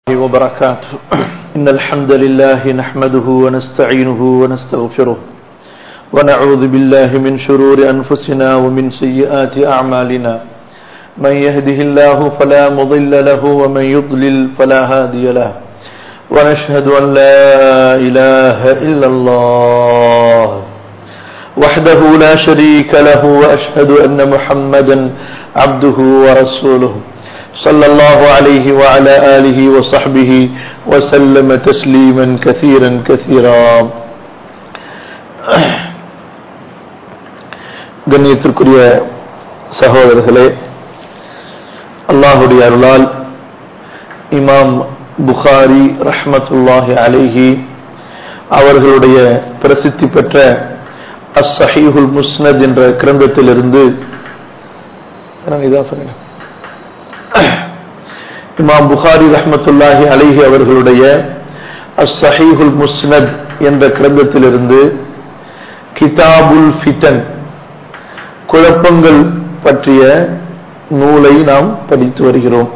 وبركاته إن الحمد لله نحمده ونستعينه ونستغفره ونعوذ بالله من شرور أنفسنا ومن سيئات أعمالنا من يهده الله فلا مضل له ومن يضلل فلا هادي له ونشهد أن لا إله إلا الله وحده لا شريك له وأشهد أن محمدا عبده ورسوله صلى الله عليه وعلى آله وصحبه وسلم تسليما كثيرا كثيرا கண்ணியத்திற்குரிய சகோதரர்களே அல்லாஹுடைய அருளால் இமாம் புகாரி ரஹ்மத்துல்லாஹி அலைஹி அவர்களுடைய பிரசித்தி பெற்ற அஸ் சஹீஹுல் முஸ்னத் என்ற கிரந்தத்திலிருந்து இதான் சொன்னேன் இமாம் புகாரி ரஹமத்துல்லாஹி அலிஹி அவர்களுடைய அஸ் சஹீஹுல் முஸ்னத் என்ற கிரந்தத்திலிருந்து கிதாபுல் ஃபிதன் குழப்பங்கள் பற்றிய நூலை நாம் படித்து வருகிறோம்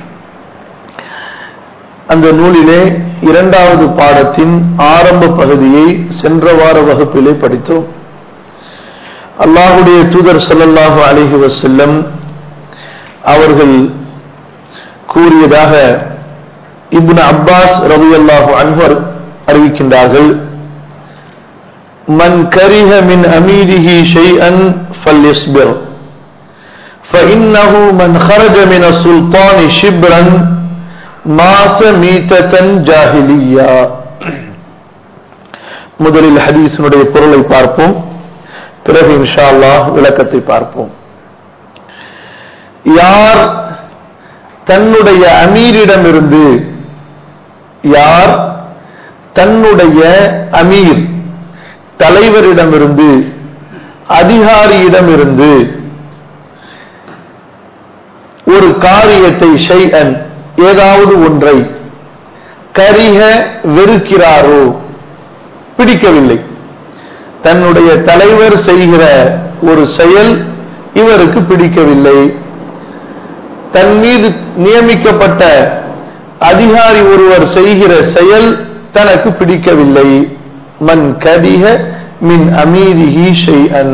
அந்த நூலிலே இரண்டாவது பாடத்தின் ஆரம்ப பகுதியை சென்ற வார வகுப்பிலே படித்தோம் அல்லாஹுடைய தூதர் சல்லல்லாஹு அலிஹி வசல்லம் அவர்கள் கூறியதாக இப்னு அப்பாஸ் ரவி அல்லாஹு அன்வர் அறிவிக்கின்றார்கள் மன் கரிஹ மின் அமீரிஹி ஷைஅன் ஃபல்யஸ்பிர் فإنه من خرج من السلطان شبرا مات ميتة جاهلية முதலில் ஹதீஸினுடைய பொருளை பார்ப்போம் பிறகு இன்ஷா அல்லாஹ் விளக்கத்தை பார்ப்போம் யார் தன்னுடைய அமீரிடமிருந்து யார் தன்னுடைய அமீர் தலைவரிடமிருந்து அதிகாரியிடமிருந்து ஒரு காரியத்தை ஷைஅன் ஏதாவது ஒன்றை கரிக வெறுக்கிறாரோ பிடிக்கவில்லை தன்னுடைய தலைவர் செய்கிற ஒரு செயல் இவருக்கு பிடிக்கவில்லை தன் மீது நியமிக்கப்பட்ட அதிகாரி ஒருவர் செய்கிற செயல் தனக்கு பிடிக்கவில்லை மன் கதிக மின் அமீரிஹி ஷைஅன்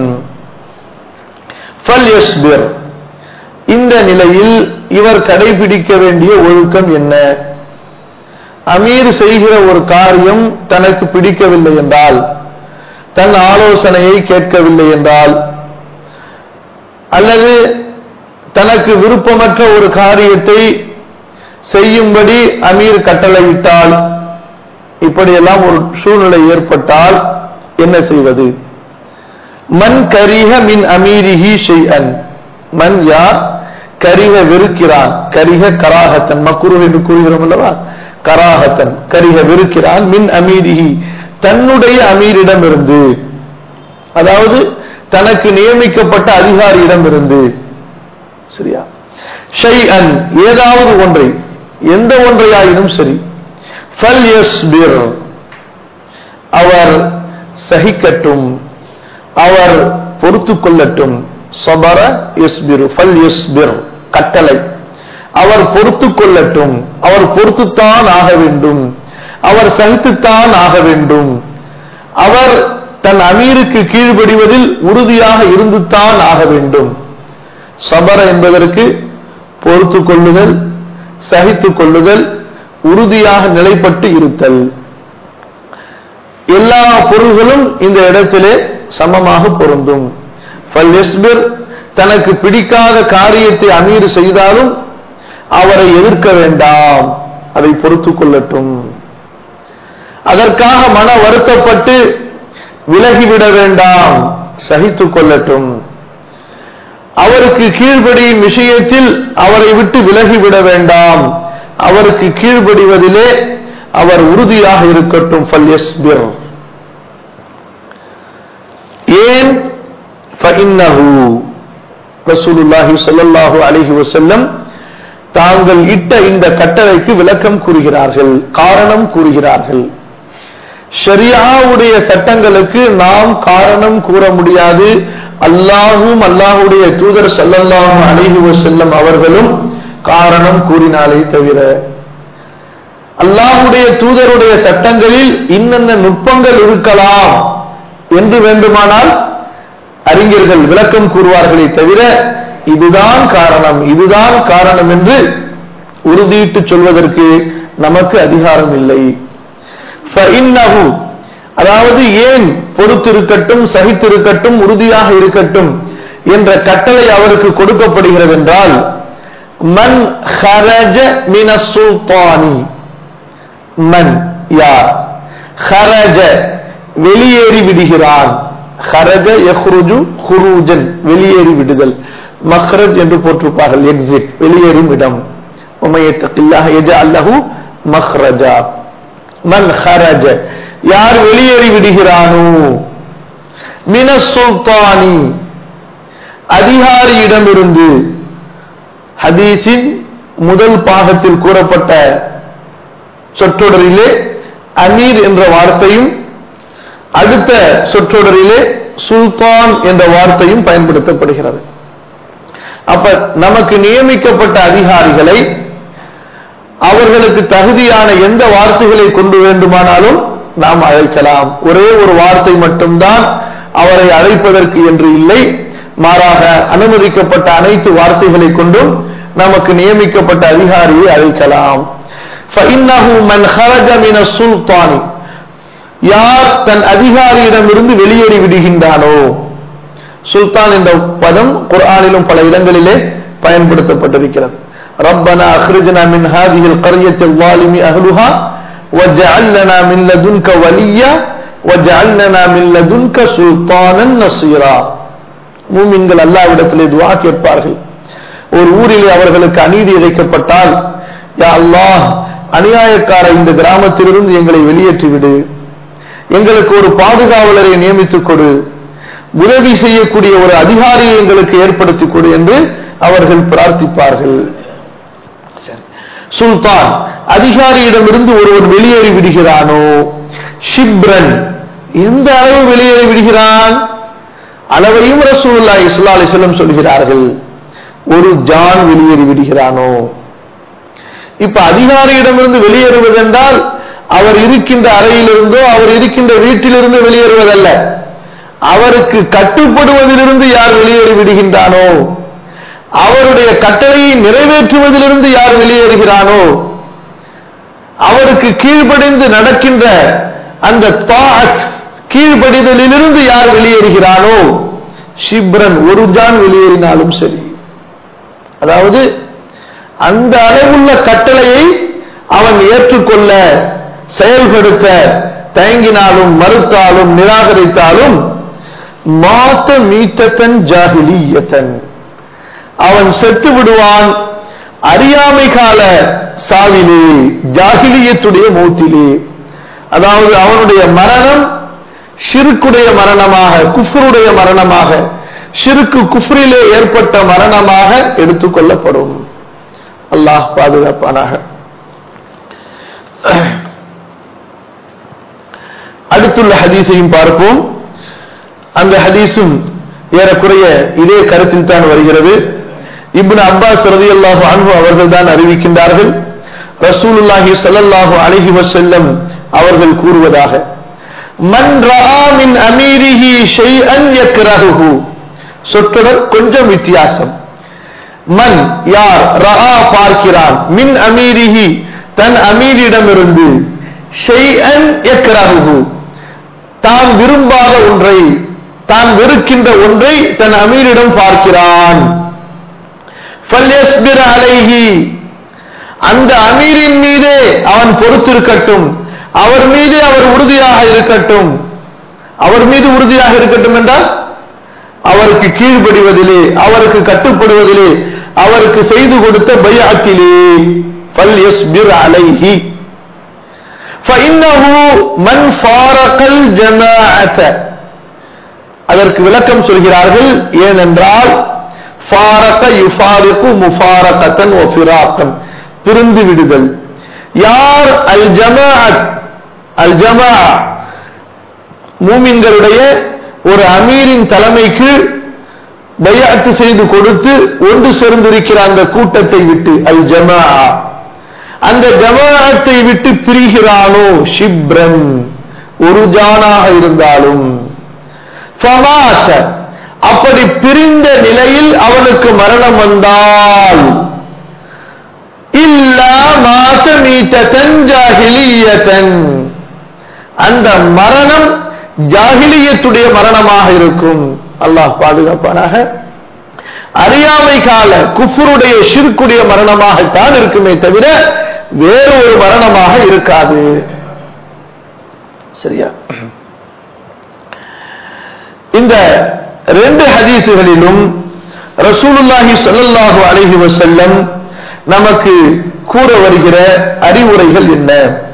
ஃபல்யஸ்பிர் இந்த நிலையில் இவர் கடைபிடிக்க வேண்டிய ஒழுக்கம் என்ன அமீர் செய்கிற ஒரு காரியம் தனக்கு பிடிக்கவில்லை என்றால் தன் ஆலோசனையை கேட்கவில்லை என்றால் அல்லது தனக்கு விருப்பமற்ற ஒரு காரியத்தை செய்யும்படி அமீர் கட்டளையிட்டால் இப்படியெல்லாம் ஒரு சூழ்நிலை ஏற்பட்டால் என்ன செய்வது மண் கரிக மின் அமீரிஹி ஷெய்அன் மண் யார் கரிக வெறுக்கிறான் கரிக கராகத்தன் மக்குரு என்று கூறுகிறோம் அல்லவா கராகத்தன் கரிக வெறுக்கிறான் மின் அமீரிஹி தன்னுடைய அமீரிடமிருந்து அதாவது தனக்கு நியமிக்கப்பட்ட அதிகாரியிடமிருந்து சரியா ஷை அன் ஏதாவது ஒன்றை எந்த ஒன்றையாயினும் சரி ஃபல் யஸ்பிர் அவர் சகிக்கட்டும் அவர் பொறுத்து கொள்ளட்டும் சபர யஸ்பிரு ஃபல் யஸ்பிர் கட்டளை அவர் பொறுத்து கொள்ளட்டும் அவர் பொறுத்துத்தான் ஆக வேண்டும் அவர் சகித்துத்தான் ஆக வேண்டும் அவர் தன் அமீருக்கு கீழ்படிவதில் உறுதியாக இருந்துத்தான் ஆக வேண்டும் சபர என்பதற்கு பொறுத்து கொள்ளுதல் சகித்து கொள்ளுதல் உறுதியாக நிலைப்பட்டு இருத்தல் எல்லா பொருள்களும் இந்த இடத்திலே சமமாக பொருந்தும் தனக்கு பிடிக்காத காரியத்தை அமீர் செய்தாலும் அவரை எதிர்க்க வேண்டாம் அதை பொறுத்து கொள்ளட்டும் அதற்காக மன வருத்தப்பட்டு விலகிவிட வேண்டாம் சகித்துக் கொள்ளட்டும் அவருக்கு கீழ்படியும் விஷயத்தில் அவரை விட்டு விலகிவிட வேண்டாம் அவருக்கு கீழ்படிவதிலே அவர் உறுதியாக இருக்கட்டும் ஏன் ரசூலுல்லாஹி ஸல்லல்லாஹு அலைஹி வஸல்லம் தாங்கள் இட்ட இந்த கட்டளைக்கு விளக்கம் கூறுகிறார்கள் காரணம் கூறுகிறார்கள் ஷரியாவுடைய சட்டங்களுக்கு நாம் காரணம் கூற முடியாது அல்லாஹும் அல்லாஹுடைய தூதர் சல்லல்லாஹு அலைஹி வஸல்லம் அவர்களும் காரணம் கூறினாலே தவிர அல்லாஹுடைய தூதருடைய சட்டங்களில் இன்னென்ன நுட்பங்கள் இருக்கலாம் என்று வேண்டுமானால் அறிஞர்கள் விளக்கம் கூறுவார்களே தவிர இதுதான் காரணம் இதுதான் காரணம் என்று உறுதியிட்டு சொல்வதற்கு நமக்கு அதிகாரம் இல்லை فإنه அதாவது ஏன் பொறுத்திருக்கட்டும் சகித்திருக்கட்டும் உறுதியாக இருக்கட்டும் என்ற கட்டளை அவருக்கு கொடுக்கப்படுகிறது என்றால் மன் ஹரஜ மின சுல்தானி மன் யார் ஹரஜ வெளியேறி விடுகிறான் ஹரஜ யஹ்ருஜு ஹுரூஜன் வெளியேறி விடுதல் மஹ்ரஜ் என்று போட்டிருப்பார்கள் எக்ஸிட் வெளியேறும் இடம் உமையத்தக்கில்லாக எஜ அல்லஹு மஹ்ரஜா மன் ஹரஜ யார் வெளியேறி விடுகிறானோ மின சுல்தானி அதிகாரியிடமிருந்து ஹதீஸின் முதல் பாகத்தில் கூறப்பட்ட சொற்றொடரிலே அமீர் என்ற வார்த்தையும் அடுத்த சொற்றொடரிலே சுல்தான் என்ற வார்த்தையும் பயன்படுத்தப்படுகிறது அப்ப நமக்கு நியமிக்கப்பட்ட அதிகாரிகளை அவர்களுக்கு தகுதியான எந்த வார்த்தைகளை கொண்டு வேண்டுமானாலும் நாம் அழைக்கலாம் ஒரே ஒரு வார்த்தை மட்டும்தான் அவரை அழைப்பதற்கு என்று இல்லை மாறாக அனுமதிக்கப்பட்ட அனைத்து வார்த்தைகளை கொண்டும் நமக்கு நியமிக்கப்பட்ட அதிகாரியை அழைக்கலாம் فإنه من خرج من السلطان யார் தன் அதிகாரியிடமிருந்து வெளியேறி விடுகின்றானோ சுல்தான் என்ற பதம் குர்ஆனிலும் பல இடங்களிலே பயன்படுத்தப்பட்டிருக்கிறது ربنا اخرجنا من هذه القرية الظالم أهلها واجعل لنا من لدنك وليا واجعل لنا من لدنك سلطانا نصيرا மூமின்கள் அல்லாவிடத்திலே துவா கேட்பார்கள் ஒரு ஊரிலே அவர்களுக்கு அநீதி இழைக்கப்பட்டால் யா அல்லாஹ் அநியாயக்கார இந்த கிராமத்திலிருந்து எங்களை வெளியேற்றிவிடு எங்களுக்கு ஒரு பாதுகாவலரை நியமித்துக் கொடு உதவி செய்யக்கூடிய ஒரு அதிகாரியை எங்களுக்கு ஏற்படுத்திக் கொடு என்று அவர்கள் பிரார்த்திப்பார்கள் சுல்தான் அதிகாரியிடமிருந்து ஒருவர் வெளியேறி விடுகிறானோ ஷிப்ரன் எந்த அளவு வெளியேறி விடுகிறான் அளவையும் ரசூல்லா இஸ்லா அலிஸ்லம் சொல்கிறார்கள் ஒரு ஜான் வெளியேறி விடுகிறானோ இப்ப அதிகாரியிடமிருந்து வெளியேறுவதென்றால் அவர் இருக்கின்ற அறையிலிருந்தோ அவர் இருக்கின்ற வீட்டிலிருந்து வெளியேறுவதல்ல அவருக்கு கட்டுப்படுவதிலிருந்து யார் வெளியேறி விடுகின்றானோ அவருடைய கட்டளையை நிறைவேற்றுவதிலிருந்து யார் வெளியேறுகிறானோ அவருக்கு கீழ்ப்படிந்து நடக்கின்ற அந்த கீழ்ப்படிதலிலிருந்து யார் வெளியேறுகிறானோ ஷிப்ரன் ஒரு ஜான் வெளியேறினாலும் சரி அதாவது அந்த அளவுள்ள கட்டளையை அவன் ஏற்றுக்கொள்ள செயல்படுத்த தயங்கினாலும் மறுத்தாலும் நிராகரித்தாலும் மாத்த மீத்தத்தன் ஜாகிலியத்தன் அவன் செத்து விடுவான் அறியாமை கால சாவிலே ஜாகிலியத்துடைய மூத்திலே அதாவது அவனுடைய மரணம் ஷிருக்குடைய மரணமாக குஃபருடைய மரணமாக ஷிருக்கு குஃப்ரிலே ஏற்பட்ட மரணமாக எடுத்துக்கொள்ளப்படும் அல்லாஹ் பாதுகாப்பானாக அடுத்துள்ள ஹதீஸையும் பார்ப்போம் அந்த ஹதீஸும் ஏறக்குறைய இதே கருத்தில் தான் வருகிறது இப்னு அப்பாஸ் ரதி அல்லாஹு அன்பு அவர்கள் தான் அறிவிக்கின்றார்கள் ரசூலுல்லாஹி ஸல்லல்லாஹு அலைஹி வஸல்லம் அவர்கள் கூறுவதாக மன் ரஆ மின் அமீரிஹி ஷைஅன் யக்ரஹுஹு சொற்றொடர் கொஞ்சம் வித்தியாசம் மன் யார் ரஆ பார்க்கிறான் மின் அமீரிஹி தன் அமீரிடமிருந்து ஷைஅன் யக்ரஹுஹு தான் விரும்பாத ஒன்றை தான் வெறுக்கின்ற ஒன்றை தன் அமீரிடம் பார்க்கிறான் அலைஹி அந்த அமீரின் மீதே அவன் பொறுத்திருக்கட்டும் அவர் மீது அவர் உறுதியாக இருக்கட்டும் அவர் மீது உறுதியாக இருக்கட்டும் என்றால் அவருக்கு கீழ்ப்படிவதிலே அவருக்கு கட்டுப்படுவதிலே அவருக்கு செய்து கொடுத்த பையாத்திலே பல் எஸ்பிர் அலைஹி فإنه من فارق الجماعة அதற்கு விளக்கம் சொல்கிறார்கள் ஏனென்றால் ஃபாரக யுஃபாரிகு முஃபாரகத்தன் ஒ ஃபிராக்கன் பிரிந்து விடுதல் யார் அல் ஜமாஅத் அல் ஜமா மூமின்களுடைய ஒரு அமீரின் தலைமைக்கு பையாத்து செய்து கொடுத்து ஒன்று சேர்ந்திருக்கிற அந்த கூட்டத்தை விட்டு அல் ஜமா அந்த ஜமாஅத்தை விட்டு பிரிகிறானோ ஷிப்ரன் ஒரு ஜானாக இருந்தாலும் ஃபமாத அப்படி பிரிந்த நிலையில் அவனுக்கு மரணம் வந்தால் இல்லா மாத மீட்டதன் ஜாஹிலியதன் அந்த மரணம் ஜாகிலியத்துடைய மரணமாக இருக்கும் அல்லாஹ் பாதுகாப்பானாக அறியாமை கால குஃபருடைய ஷிர்க்குடைய மரணமாகத்தான் இருக்குமே தவிர வேறு ஒரு மரணமாக இருக்காது சரியா இந்த ரெண்டு ஹதீசுகளிலும் ரசூலுல்லாஹி ஸல்லல்லாஹு அலைஹி வஸல்லம் நமக்கு கூற வருகிற அறிவுரைகள் என்ன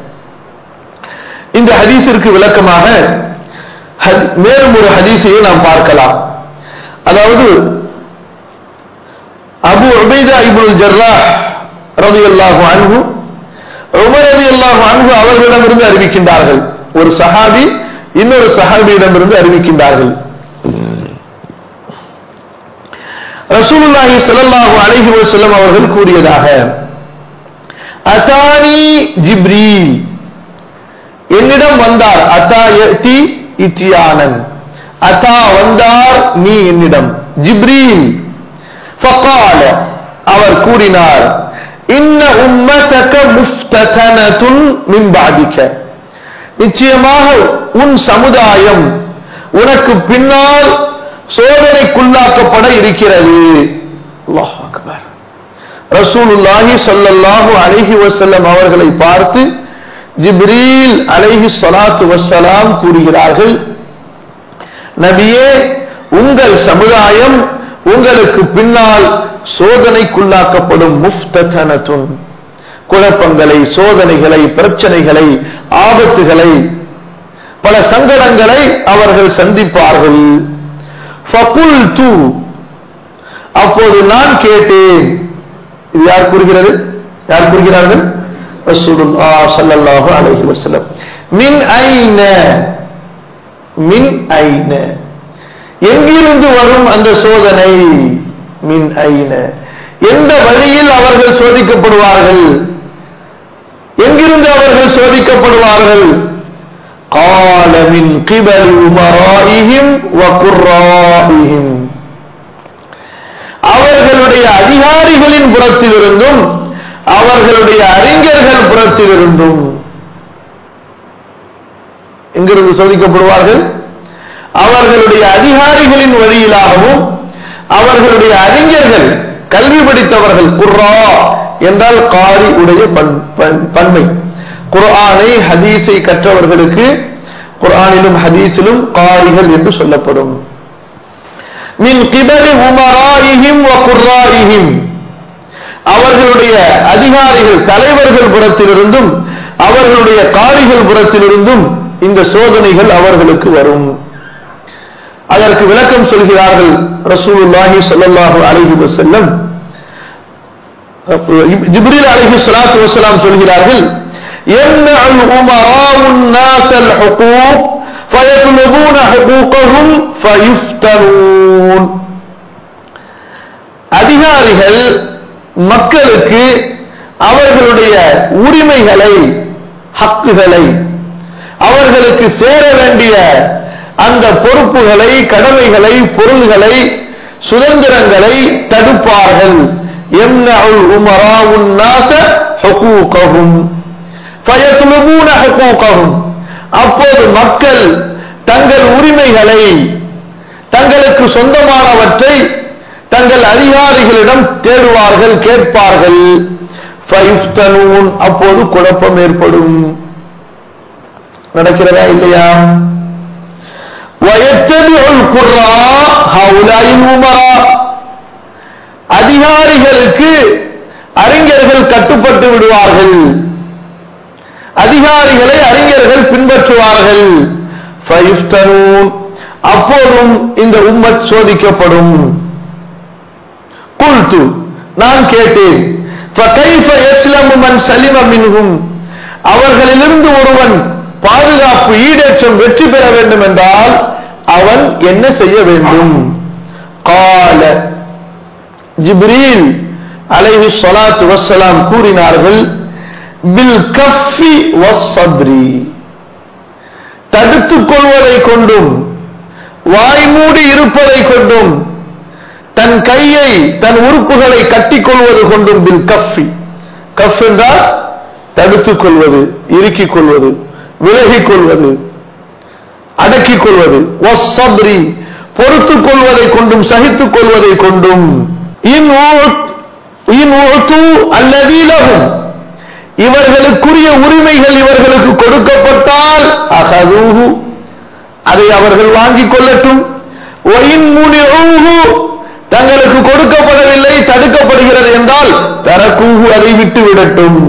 இந்த ஹதீஸிற்கு விளக்கமாக ஹத்- மேலும் ஒரு ஹதீஸையும் நாம் பார்க்கலாம் அதாவது அபு உபைதா இப்னுல் ஜர்ராஹ் ரலியல்லாஹு அன்ஹு உமர் ரலியல்லாஹு அன்ஹு அவர்களிடமிருந்து அறிவிக்கின்றார்கள் ஒரு சஹாபி இன்னொரு சஹாபியிடமிருந்து அறிவிக்கின்றார்கள் ரசூலுல்லாஹி ஸல்லல்லாஹு அலைஹி வஸல்லம் அவர்கள் கூறியதாக அதானி ஜிப்ரீல் என்னிடம் வந்தார் அத்தா யதி இத்தியானன் அத்தா வந்தார் நீ என்னிடம் ஜிப்ரீல் ஃபகால அவர் கூறினார் இன்ன உம்மதக முஃப்ததனதுன் மின் பாதிக்க நிச்சயமாக உன் சமுதாயம் உனக்கு பின்னால் சோதனைக்குள்ளாக்கப்பட இருக்கிறது அல்லாஹ் அக்பர் ரசூலுல்லாஹி ஸல்லல்லாஹு அலைஹி வஸல்லம் அவர்களை பார்த்து ஜிப்ரீல் அலைஹி ஸலாத்து வஸ்ஸலாம் கூறுகிறார்கள் நபியே உங்கள் சமுதாயம் உங்களுக்கு பின்னால் சோதனைக்குள்ளாக்கப்படும் முஃப்தனத்துன் குழப்பங்களை சோதனைகளை பிரச்சனைகளை ஆபத்துகளை பல சங்கடங்களை அவர்கள் சந்திப்பார்கள் ஃபகுல்து அப்போது நான் கேட்டேன் இது யார் கூறுகிறது யார் கூறுகிறார்கள் ரசூலுல்லாஹ் ஸல்லல்லாஹு அலைஹி வஸல்லம் மின் ஐன மின் ஐன எங்கிருந்து வரும் அந்த சோதனை மின் ஐன எந்த வழியில் அவர்கள் சோதிக்கப்படுவார்கள் எங்கிருந்து அவர்கள் சோதிக்கப்படுவார்கள் قال من قبل أمرائهم وقرائهم அவர்களுடைய அதிகாரிகளின் புறத்திலிருந்தும் அவர்களுடைய அறிஞர்கள் புறத்திலிருந்தும் எங்கிருந்து சோதிக்கப்படுவார்கள் அவர்களுடைய அதிகாரிகளின் வழியிலாகவும் அவர்களுடைய அறிஞர்கள் கல்வி படித்தவர்கள் குர்ரா என்றால் காரி உடைய பன்- பன்- பன்மை குர்ஆனை ஹதீஸை கற்றவர்களுக்கு குர்ஆனிலும் ஹதீஸிலும் காரிகள் என்று சொல்லப்படும் மின் கிபலி உமராயிஹிம் வ குர்ராயிஹிம் அவர்களுடைய அதிகாரிகள் தலைவர்கள் புறத்திலிருந்தும் அவர்களுடைய காரிகள் புறத்திலிருந்தும் இந்த சோதனைகள் அவர்களுக்கு வரும் அதற்கு விளக்கம் சொல்கிறார்கள் ரசூலுல்லாஹி ஸல்லல்லாஹு அலைஹி வஸல்லம் ஜிப்ரீல் அலைஹி ஸலாத்து வஸலாம் சொல்கிறார்கள் يمنع الأمراء الناس الحقوق فيطلبون حقوقهم فيفتنون அதிகாரிகள் மக்களுக்கு அவர்களுடைய உரிமைகளை ஹக்குகளை அவர்களுக்கு சேர வேண்டிய அந்த பொறுப்புகளை கடமைகளை பொருள்களை சுதந்திரங்களை தடுப்பார்கள் எம்னஉல் உமராவுன் நாச ஹுகூகஹும் ஃபயத்லுபூன ஹுகூகஹும் அப்போது மக்கள் தங்கள் உரிமைகளை தங்களுக்கு சொந்தமானவற்றை தங்கள் அதிகாரிகளிடம் தேடுவார்கள் கேட்பார்கள் ஃபயுஃப்தனூன் அப்போது குழப்பம் ஏற்படும் நடக்கிறதா இல்லையா وَيَتَّبِعُ الْقُرَّاءَ هَؤُلَاءِ الْأُمَرَاء அதிகாரிகளுக்கு அறிஞர்கள் கட்டுப்பட்டு விடுவார்கள் அதிகாரிகளை அறிஞர்கள் பின்பற்றுவார்கள் ஃபயுஃப்தனூன் அப்போதும் இந்த உம்மத் சோதிக்கப்படும் குல்து நான் கேட்டேன் فَكَيْفَ يَسْلَمُ مَنْ سَلِمَ مِنْهُمْ அவர்களிலிருந்து ஒருவன் பாதுகாப்பு ஈடேற்றம் வெற்றி பெற வேண்டும் என்றால் அவன் என்ன செய்ய வேண்டும் கால ஜிப்ரீல் அலைஹி ஸலாத்து வஸ்ஸலாம் கூறினார்கள் பில் கஃபி வஸ்ஸப்ரி தடுத்துக் கொள்வதை கொண்டும் வாய்மூடி இருப்பதை கொண்டும் தன் கையை தன் உறுப்புகளை கட்டிக்கொள்வது கொண்டும் பில் கஃபி கஃப் என்றால் தடுத்துக் கொள்வது இறுக்கிக் கொள்வது விலகிக் கொள்வது அடக்கிக் கொள்வது வஸ்ஸப்ரி பொறுத்துக் கொள்வதை கொண்டும் சகித்துக் கொள்வதை கொண்டும் இன் இன் அல்லதீலகும் இவர்களுக்குரிய உரிமைகள் இவர்களுக்கு கொடுக்கப்பட்டால் அகதூஹு அதை அவர்கள் வாங்கிக் கொள்ளட்டும் ஒயின் முனிஊஹு தங்களுக்கு கொடுக்கப்படவில்லை தடுக்கப்படுகிறது என்றால் தரக்கூஹு அதை விட்டு விடட்டும்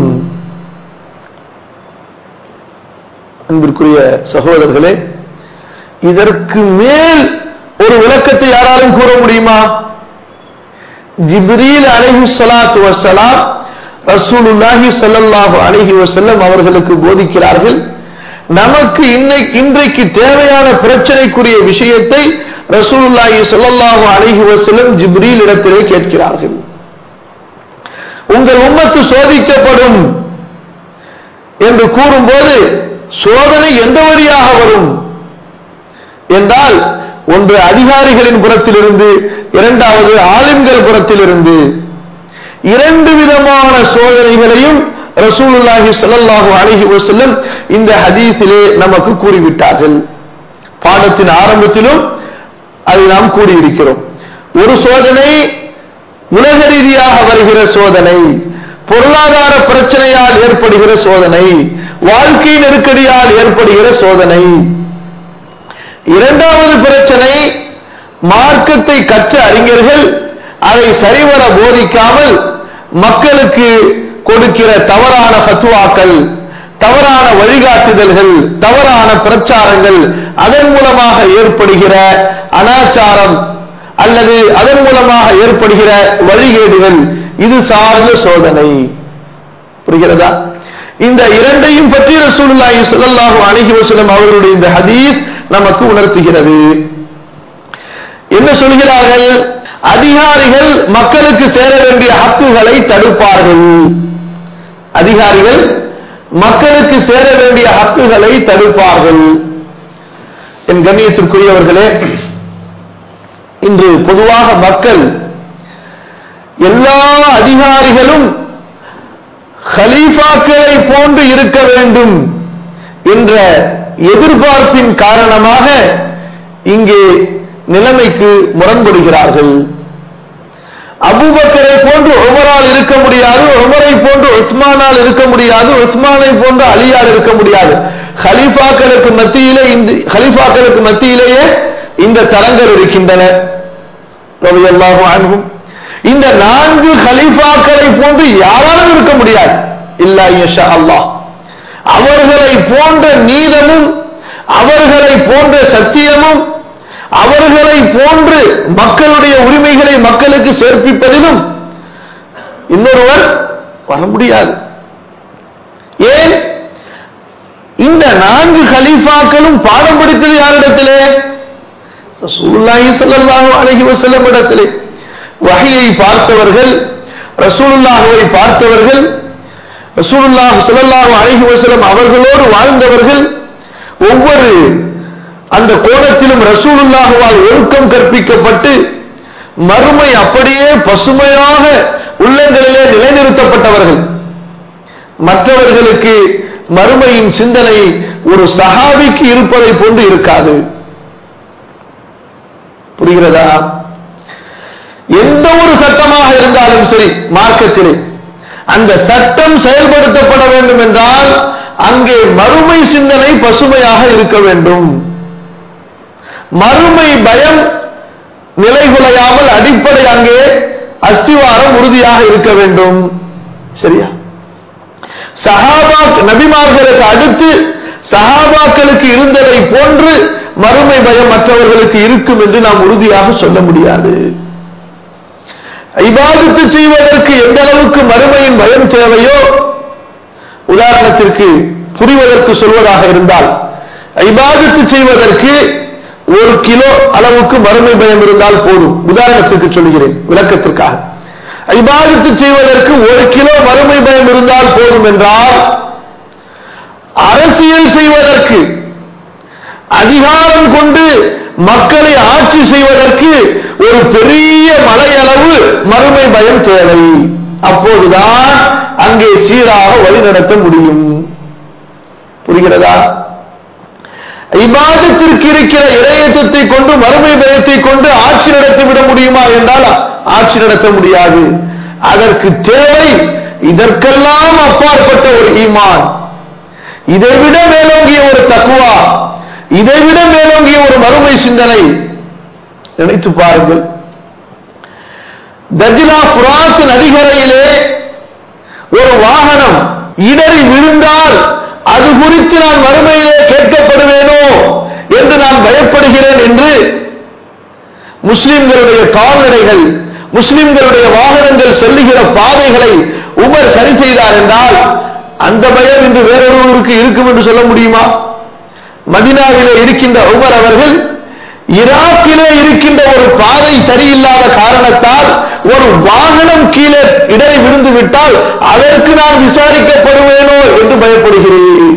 அன்பிற்குரிய சகோதரர்களே இதற்கு மேல் ஒரு விளக்கத்தை யாராலும் கூற முடியுமா ஜிப்ரீல் அலைஹி ஸலாத்து வஸலாம் ரசூலுல்லாஹி ஸல்லல்லாஹு அலைஹி வஸல்லம் அவர்களுக்கு போதிக்கிறார்கள் நமக்கு இன்னைக்கு இன்றைக்கு தேவையான பிரச்சனைக்குரிய விஷயத்தை ரசூலுல்லாஹி ஸல்லல்லாஹு அலைஹி வஸல்லம் ஜிப்ரீல் இடத்திலே கேட்கிறார்கள் உங்கள் உம்மத்து சோதிக்கப்படும் என்று கூறும்போது சோதனை எந்த வழியாக வரும் என்றால் ஒன்று அதிகாரிகளின் புறத்திலிருந்து இரண்டாவது ஆலிம்கள் புறத்திலிருந்து இரண்டு விதமான சோதனைகளையும் ரசூலுல்லாஹி ஸல்லல்லாஹு அலைஹி வஸல்லம் இந்த ஹதீஸிலே நமக்கு கூறிவிட்டார்கள் பாடத்தின் ஆரம்பத்திலும் அதை நாம் கூறியிருக்கிறோம் ஒரு சோதனை உலக ரீதியாக வருகிற சோதனை பொருளாதார பிரச்சனையால் ஏற்படுகிற சோதனை வாழ்க்கை நெருக்கடியால் ஏற்படுகிற சோதனை இரண்டாவது பிரச்சனை மார்க்கத்தை கற்ற அறிஞர்கள் அதை சரிவர போதிக்காமல் மக்களுக்கு கொடுக்கிற தவறான பத்துவாக்கள் தவறான வழிகாட்டுதல்கள் தவறான பிரச்சாரங்கள் அதன் மூலமாக ஏற்படுகிற அனாச்சாரம் அல்லது அதன் மூலமாக ஏற்படுகிற வழிகேடுகள் இது சார்ந்த சோதனை புரிகிறதா இந்த இரண்டையும் பற்றி ரசூலுல்லாஹி ஸல்லல்லாஹு அலைஹி வஸல்லம் அவர்களுடைய இந்த ஹதீஸ் நமக்கு உணர்த்துகிறது என்ன சொல்கிறார்கள் அதிகாரிகள் மக்களுக்கு சேர வேண்டிய ஹக்குகளை தடுப்பார்கள் அதிகாரிகள் மக்களுக்கு சேர வேண்டிய ஹக்குகளை தடுப்பார்கள் என் கண்ணியத்திற்குரியவர்களே இன்று பொதுவாக மக்கள் எல்லா அதிகாரிகளும் ஹலீஃபாக்களை போன்று இருக்க வேண்டும் என்ற எதிர்பார்ப்பின் காரணமாக இங்கே நிலைமைக்கு முரண்படுகிறார்கள் அபூபக்கரை போன்று உமரால் இருக்க முடியாது உமரை போன்று உஸ்மானால் இருக்க முடியாது உஸ்மானை போன்று அலியால் இருக்க முடியாது ஹலீஃபாக்களுக்கு மத்தியிலே இந்த ஹலீஃபாக்களுக்கு மத்தியிலேயே இந்த தரங்கள் இருக்கின்றன ரலியல்லாஹு அன்ஹும் இந்த நான்கு ஹலீஃபாக்களை போன்று யாராலும் இருக்க முடியாது இல்லா இன்ஷா அல்லாஹ் அவர்களை போன்ற நீதமும் அவர்களை போன்ற சத்தியமும் அவர்களை போன்று மக்களுடைய உரிமைகளை மக்களுக்கு சேர்ப்பிப்பதிலும் இன்னொருவர் வர முடியாது ஏன் இந்த நான்கு கலீஃபாக்களும் பாடம் படித்தது யாரிடத்திலே ரசூலுல்லாஹி ஸல்லல்லாஹு அலைஹி வஸல்லம் இடத்திலே வஹியை பார்த்தவர்கள் ரசூலுல்லாஹுவை பார்த்தவர்கள் ரசூலுல்லாஹ் ஸல்லல்லாஹு அலைஹி வஸல்லம் அவர்களோடு வாழ்ந்தவர்கள் ஒவ்வொரு அந்த கோணத்திலும் ரசூலுல்லாஹுவால் ஒழுக்கம் கற்பிக்கப்பட்டு மறுமை அப்படியே பசுமையாக உள்ளங்களிலே நிலைநிறுத்தப்பட்டவர்கள் மற்றவர்களுக்கு மறுமையின் சிந்தனை ஒரு சஹாபிக்கு இருப்பதை போன்று இருக்காது புரிகிறதா எந்த ஒரு சட்டமாக இருந்தாலும் சரி மார்க்கத்திலே அந்த சட்டம் செயல்படுத்தப்பட வேண்டும் என்றால் அங்கே மறுமை சிந்தனை பசுமையாக இருக்க வேண்டும் மறுமை பயம் நிலைகுலையாமல் அடிப்படை அங்கே அஸ்திவாரம் உறுதியாக இருக்க வேண்டும் சரியா சஹாபா நபிமார்களுக்கு அடுத்து சஹாபாக்களுக்கு இருந்ததை போன்று மறுமை பயம் மற்றவர்களுக்கு இருக்கும் என்று நாம் உறுதியாக சொல்ல முடியாது இபாதத்து செய்வதற்கு எந்த அளவுக்கு மறுமையின் பயம் தேவையோ உதாரணத்திற்கு புரிவதற்கு சொல்வதாக இருந்தால் இபாதத்து செய்வதற்கு ஒரு கிலோ அளவுக்கு மறுமை பயம் இருந்தால் போதும் உதாரணத்திற்கு சொல்கிறேன் விளக்கத்திற்காக இபாதத்து செய்வதற்கு ஒரு கிலோ வறுமை பயம் இருந்தால் போதும் என்றால் அரசியல் செய்வதற்கு அதிகாரம் கொண்டு மக்களை ஆட்சி செய்வதற்கு ஒரு பெரிய மலையளவு மறுமை பயம் தேவை அப்போதுதான் அங்கே சீராக வழிநடத்த முடியும் புரிகிறதா இபாதத்திற்கு இருக்கிற இடையச்சத்தை கொண்டு மறுமை பயத்தை கொண்டு ஆட்சி நடத்திவிட முடியுமா என்றால் ஆட்சி நடத்த முடியாது அதற்கு தேவை இதற்கெல்லாம் அப்பாற்பட்ட ஒரு ஈமான் இதைவிட மேலோங்கிய ஒரு தக்குவா இதைவிட மேலோங்கிய ஒரு மறுமை சிந்தனை நினைத்து பாருங்கள் தஜிலா புராத்து நதிகரையிலே ஒரு வாகனம் இடறி விழுந்தால் அது குறித்து நான் மறுமையிலே கேட்கப்படுவேனோ என்று நான் பயப்படுகிறேன் என்று முஸ்லிம்களுடைய கால்நடைகள் முஸ்லிம்களுடைய வாகனங்கள் செல்லுகிற பாதைகளை உமர் சரி செய்தார் என்றால் அந்த பயம் இன்று வேறொருவருக்கு இருக்கும் என்று சொல்ல முடியுமா மதினாவிலே இருக்கின்ற உமர் அவர்கள் ஈராக்கிலே இருக்கின்ற ஒரு பாதை சரியில்லாத காரணத்தால் ஒரு வாகனம் கீழே இடரை விழுந்து விட்டால் அதற்கு நான் விசாரிக்கப்படுவேனோ என்று பயப்படுகிறேன்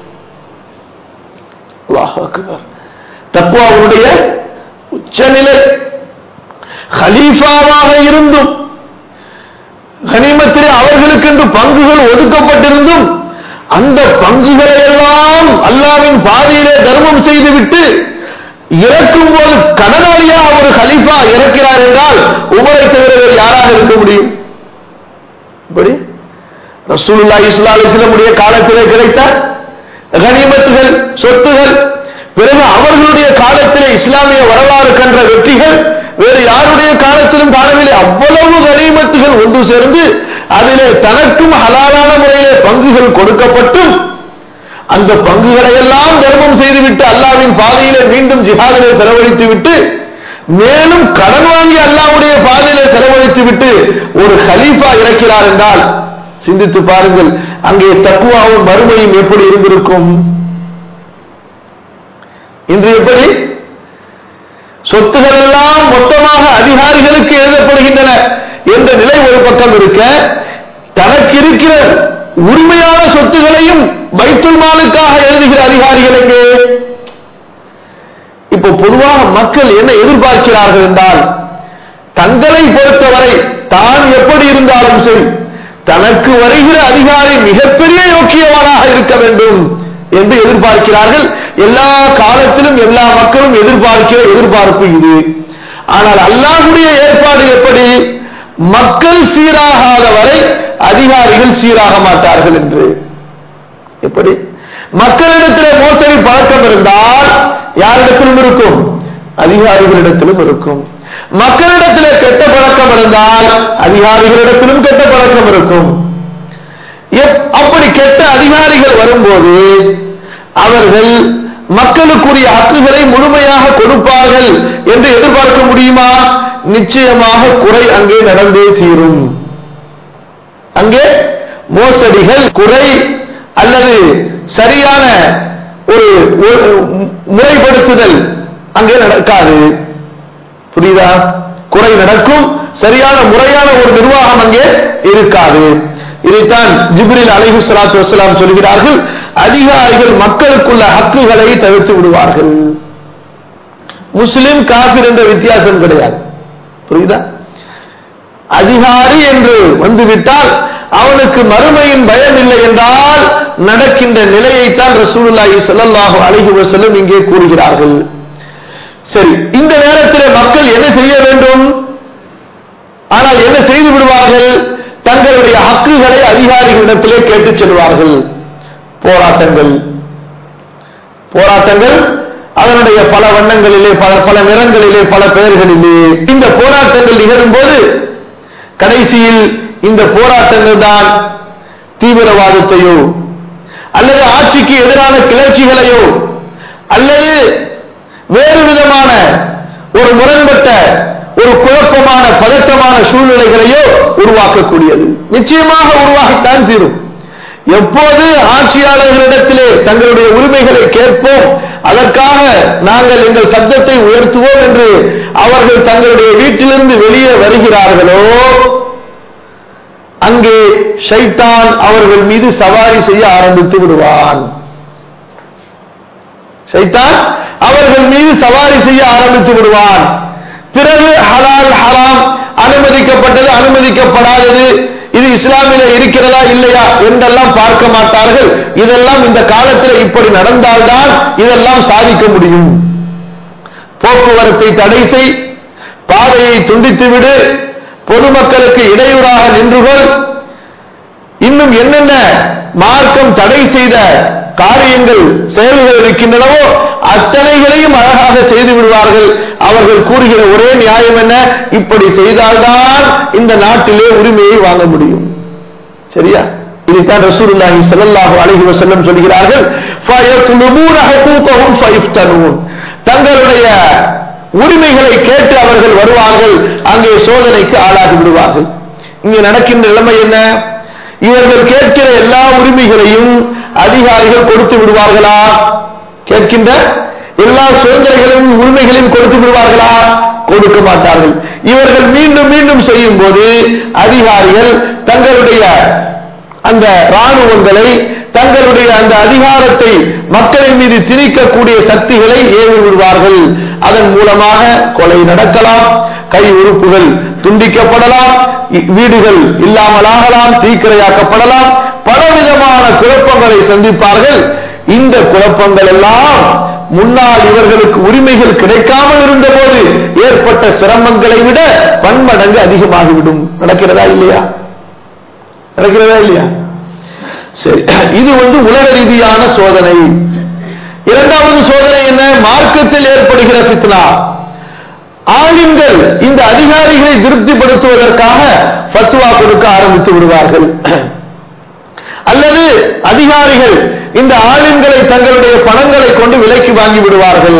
தக்குவாவுடைய உச்சநிலை ஹலீஃபாவாக இருந்தும் கனிமத்திலே அவர்களுக்கென்று பங்குகள் ஒதுக்கப்பட்டிருந்தும் அந்த பங்குகளை எல்லாம் அல்லாவின் பாதையிலே தர்மம் செய்துவிட்டு இறக்கும் போது கடனாளியாக ஒரு ஹலிஃபா இறக்கிறார் என்றால் உமரை தவிர வேறு யாராக இருக்க முடியும் இப்படி ரசூலுல்லா இஸ்லா அலிஸ்லமுடைய காலத்திலே கிடைத்த கனிமத்துகள் சொத்துகள் பிறகு அவர்களுடைய காலத்திலே இஸ்லாமிய வரலாறு கன்ற வெற்றிகள் வேறு யாருடைய காலத்திலும் காணவில்லை அவ்வளவு கனிமத்துகள் ஒன்று சேர்ந்து அதிலே தனக்கும் ஹலாலான முறையிலே பங்குகள் கொடுக்கப்பட்டும் அந்த பங்குகளை எல்லாம் தர்மம் செய்துவிட்டு அல்லாவின் பாதையிலே மீண்டும் ஜிஹாதிலே செலவழித்து விட்டு மேலும் கடன் வாங்கி அல்லாவுடைய பாதையிலே செலவழித்து விட்டு ஒரு ஹலீஃபா இறக்கிறார் என்றால் சிந்தித்து பாருங்கள் அங்கே தக்குவாவும் மறுமையும் எப்படி இருந்திருக்கும் இன்று எப்படி சொத்துகள் எல்லாம் மொத்தமாக அதிகாரிகளுக்கு எழுதப்படுகின்றன என்ற நிலை ஒரு பக்கம் இருக்க தனக்கு இருக்கிற உரிமையான சொத்துகளையும் பைத்துல் மாலுக்காக எழுதுகிற அதிகாரிகள் எங்கே இப்போ பொதுவாக மக்கள் என்ன எதிர்பார்க்கிறார்கள் என்றால் தங்களை பொறுத்தவரை தான் எப்படி இருந்தாலும் சரி தனக்கு வருகிற அதிகாரி மிகப்பெரிய யோக்கியவானாக இருக்க வேண்டும் என்று எதிர்பார்க்கிறார்கள் எல்லா காலத்திலும் எல்லா மக்களும் எதிர்பார்க்கிற எதிர்பார்ப்பு இது ஆனால் அல்லாஹுடைய ஏற்பாடு எப்படி மக்கள் சீராகாத வரை அதிகாரிகள் சீராக மாட்டார்கள் என்று எப்படி மக்களிடத்தில் மோசடி பழக்கம் இருந்தால் யாரிடத்திலும் இருக்கும் அதிகாரிகளிடத்திலும் இருக்கும் மக்களிடத்தில் கெட்ட பழக்கம் இருந்தால் அதிகாரிகளிடத்திலும் கெட்ட பழக்கம் இருக்கும் அப்படி கெட்ட அதிகாரிகள் வரும்போது அவர்கள் மக்களுக்குரிய ஹக்குகளை முழுமையாக கொடுப்பார்கள் என்று எதிர்பார்க்க முடியுமா நிச்சயமாக குறை அங்கே நடந்தே தீரும் அங்கே மோசடிகள் குறை அல்லது சரியான ஒரு முறைப்படுத்துதல் அங்கே நடக்காது புரியுதா குறை நடக்கும் சரியான முறையான ஒரு நிர்வாகம் அங்கே இருக்காது இதைத்தான் ஜிப்ரில் அலைஹு சலாத்து வசலாம் சொல்கிறார்கள் அதிகாரிகள் மக்களுக்குள்ள ஹக்குகளை தவிர்த்து விடுவார்கள் முஸ்லிம் காபிர் என்ற வித்தியாசம் கிடையாது புரியுதா அதிகாரி என்று வந்துவிட்டால் அவனுக்கு மறுமையின் பயம் இல்லை என்றால் நடக்கின்ற நிலையைத்தான் ரசூலுல்லாஹி ஸல்லல்லாஹு அலைஹி வஸல்லம் இங்கே கூறுகிறார்கள் சரி இந்த நேரத்தில் மக்கள் என்ன செய்ய வேண்டும் ஆனால் என்ன செய்து விடுவார்கள் தங்களுடைய ஹக்குகளை அதிகாரிகளிடத்திலே கேட்டுச் செல்வார்கள் போராட்டங்கள் போராட்டங்கள் அதனுடைய பல வண்ணங்களிலே பல பல நிறங்களிலே பல பெயர்களிலே இந்த போராட்டங்கள் நிகழும் போது கடைசியில் இந்த போராட்டங்கள் தான் தீவிரவாதத்தையோ அல்லது ஆட்சிக்கு எதிரான கிளர்ச்சிகளையோ அல்லது வேறு விதமான ஒரு முரண்பட்ட ஒரு குழப்பமான பதட்டமான சூழ்நிலைகளையோ உருவாக்கக்கூடியது நிச்சயமாக உருவாகத்தான் தீரும் எப்போது ஆட்சியாளர்களிடத்திலே தங்களுடைய உரிமைகளை கேட்போம் அதற்காக நாங்கள் எங்கள் சப்தத்தை உயர்த்துவோம் என்று அவர்கள் தங்களுடைய வீட்டிலிருந்து வெளியே வருகிறார்களோ அங்கே ஷைத்தான் அவர்கள் மீது சவாரி செய்ய ஆரம்பித்து விடுவான் ஷைத்தான் அவர்கள் மீது சவாரி செய்ய ஆரம்பித்து விடுவான் பிறகு ஹலால் ஹராம் அனுமதிக்கப்பட்டது அனுமதிக்கப்படாதது இது இஸ்லாமில இருக்கிறதா இல்லையா என்றெல்லாம் பார்க்க மாட்டார்கள் இதெல்லாம் இந்த காலத்தில் இப்படி நடந்தால்தான் இதெல்லாம் சாதிக்க முடியும் போக்குவரத்தை தடை செய் பாதையை துண்டித்து விடு பொதுமக்களுக்கு இடையூறாக நின்றுகொள் இன்னும் என்னென்ன மார்க்கம் தடை செய்த காரியங்கள் செயல்கள் இருக்கின்றனவோ அத்தனைகளையும் அழகாக செய்து விடுவார்கள் அவர்கள் கூறுகிற ஒரே நியாயம் என்ன இப்படி செய்தால்தான் இந்த நாட்டிலே உரிமையை வாங்க முடியும் சரியா இதைத்தான் ரசூலுல்லாஹி ஸல்லல்லாஹு அலைஹி வஸல்லம் சொல்கிறார்கள் ஃபயத்லுபூன ஹுகூகஹும் ஃபயஃப்தனூன் தங்களுடைய உரிமைகளை கேட்டு அவர்கள் வருவார்கள் அங்கே சோதனைக்கு ஆளாகி விடுவார்கள் இங்கே நடக்கின்ற நிலைமை என்ன இவர்கள் கேட்கிற எல்லா உரிமைகளையும் அதிகாரிகள் கொடுத்து விடுவார்களா கேட்கின்ற எல்லா சுதந்திரங்களையும் உரிமைகளையும் கொடுத்து விடுவார்களா கொடுக்க மாட்டார்கள் இவர்கள் மீண்டும் மீண்டும் செய்யும் போது அதிகாரிகள் தங்களுடைய அந்த ராணுவங்களை தங்களுடைய அந்த அதிகாரத்தை மக்களின் மீது திணிக்கக்கூடிய சக்திகளை ஏவி விடுவார்கள் அதன் மூலமாக கொலை நடக்கலாம் கை உறுப்புகள் துண்டிக்கப்படலாம் வீடுகள் இல்லாமலாகலாம் தீக்கிரையாக்கப்படலாம் பலவிதமான குழப்பங்களை சந்திப்பார்கள் இந்த குழப்பங்கள் எல்லாம் முன்னால் இவர்களுக்கு உரிமைகள் கிடைக்காமல் இருந்தபோது ஏற்பட்ட சிரமங்களை விட பன்மடங்கு அதிகமாகிவிடும் நடக்கிறதா இல்லையா நடக்கிறதா இல்லையா சரி இது வந்து உலக ரீதியான சோதனை இரண்டாவது சோதனை என்ன மார்க்கத்தில் ஏற்படுகிற பித்னா ஆளுங்கள் இந்த அதிகாரிகளை திருப்திப்படுத்துவதற்காக பத்துவா கொடுக்க ஆரம்பித்து விடுவார்கள் அல்லது அதிகாரிகள் இந்த ஆளுங்களை தங்களுடைய பணங்களை கொண்டு விலைக்கு வாங்கி விடுவார்கள்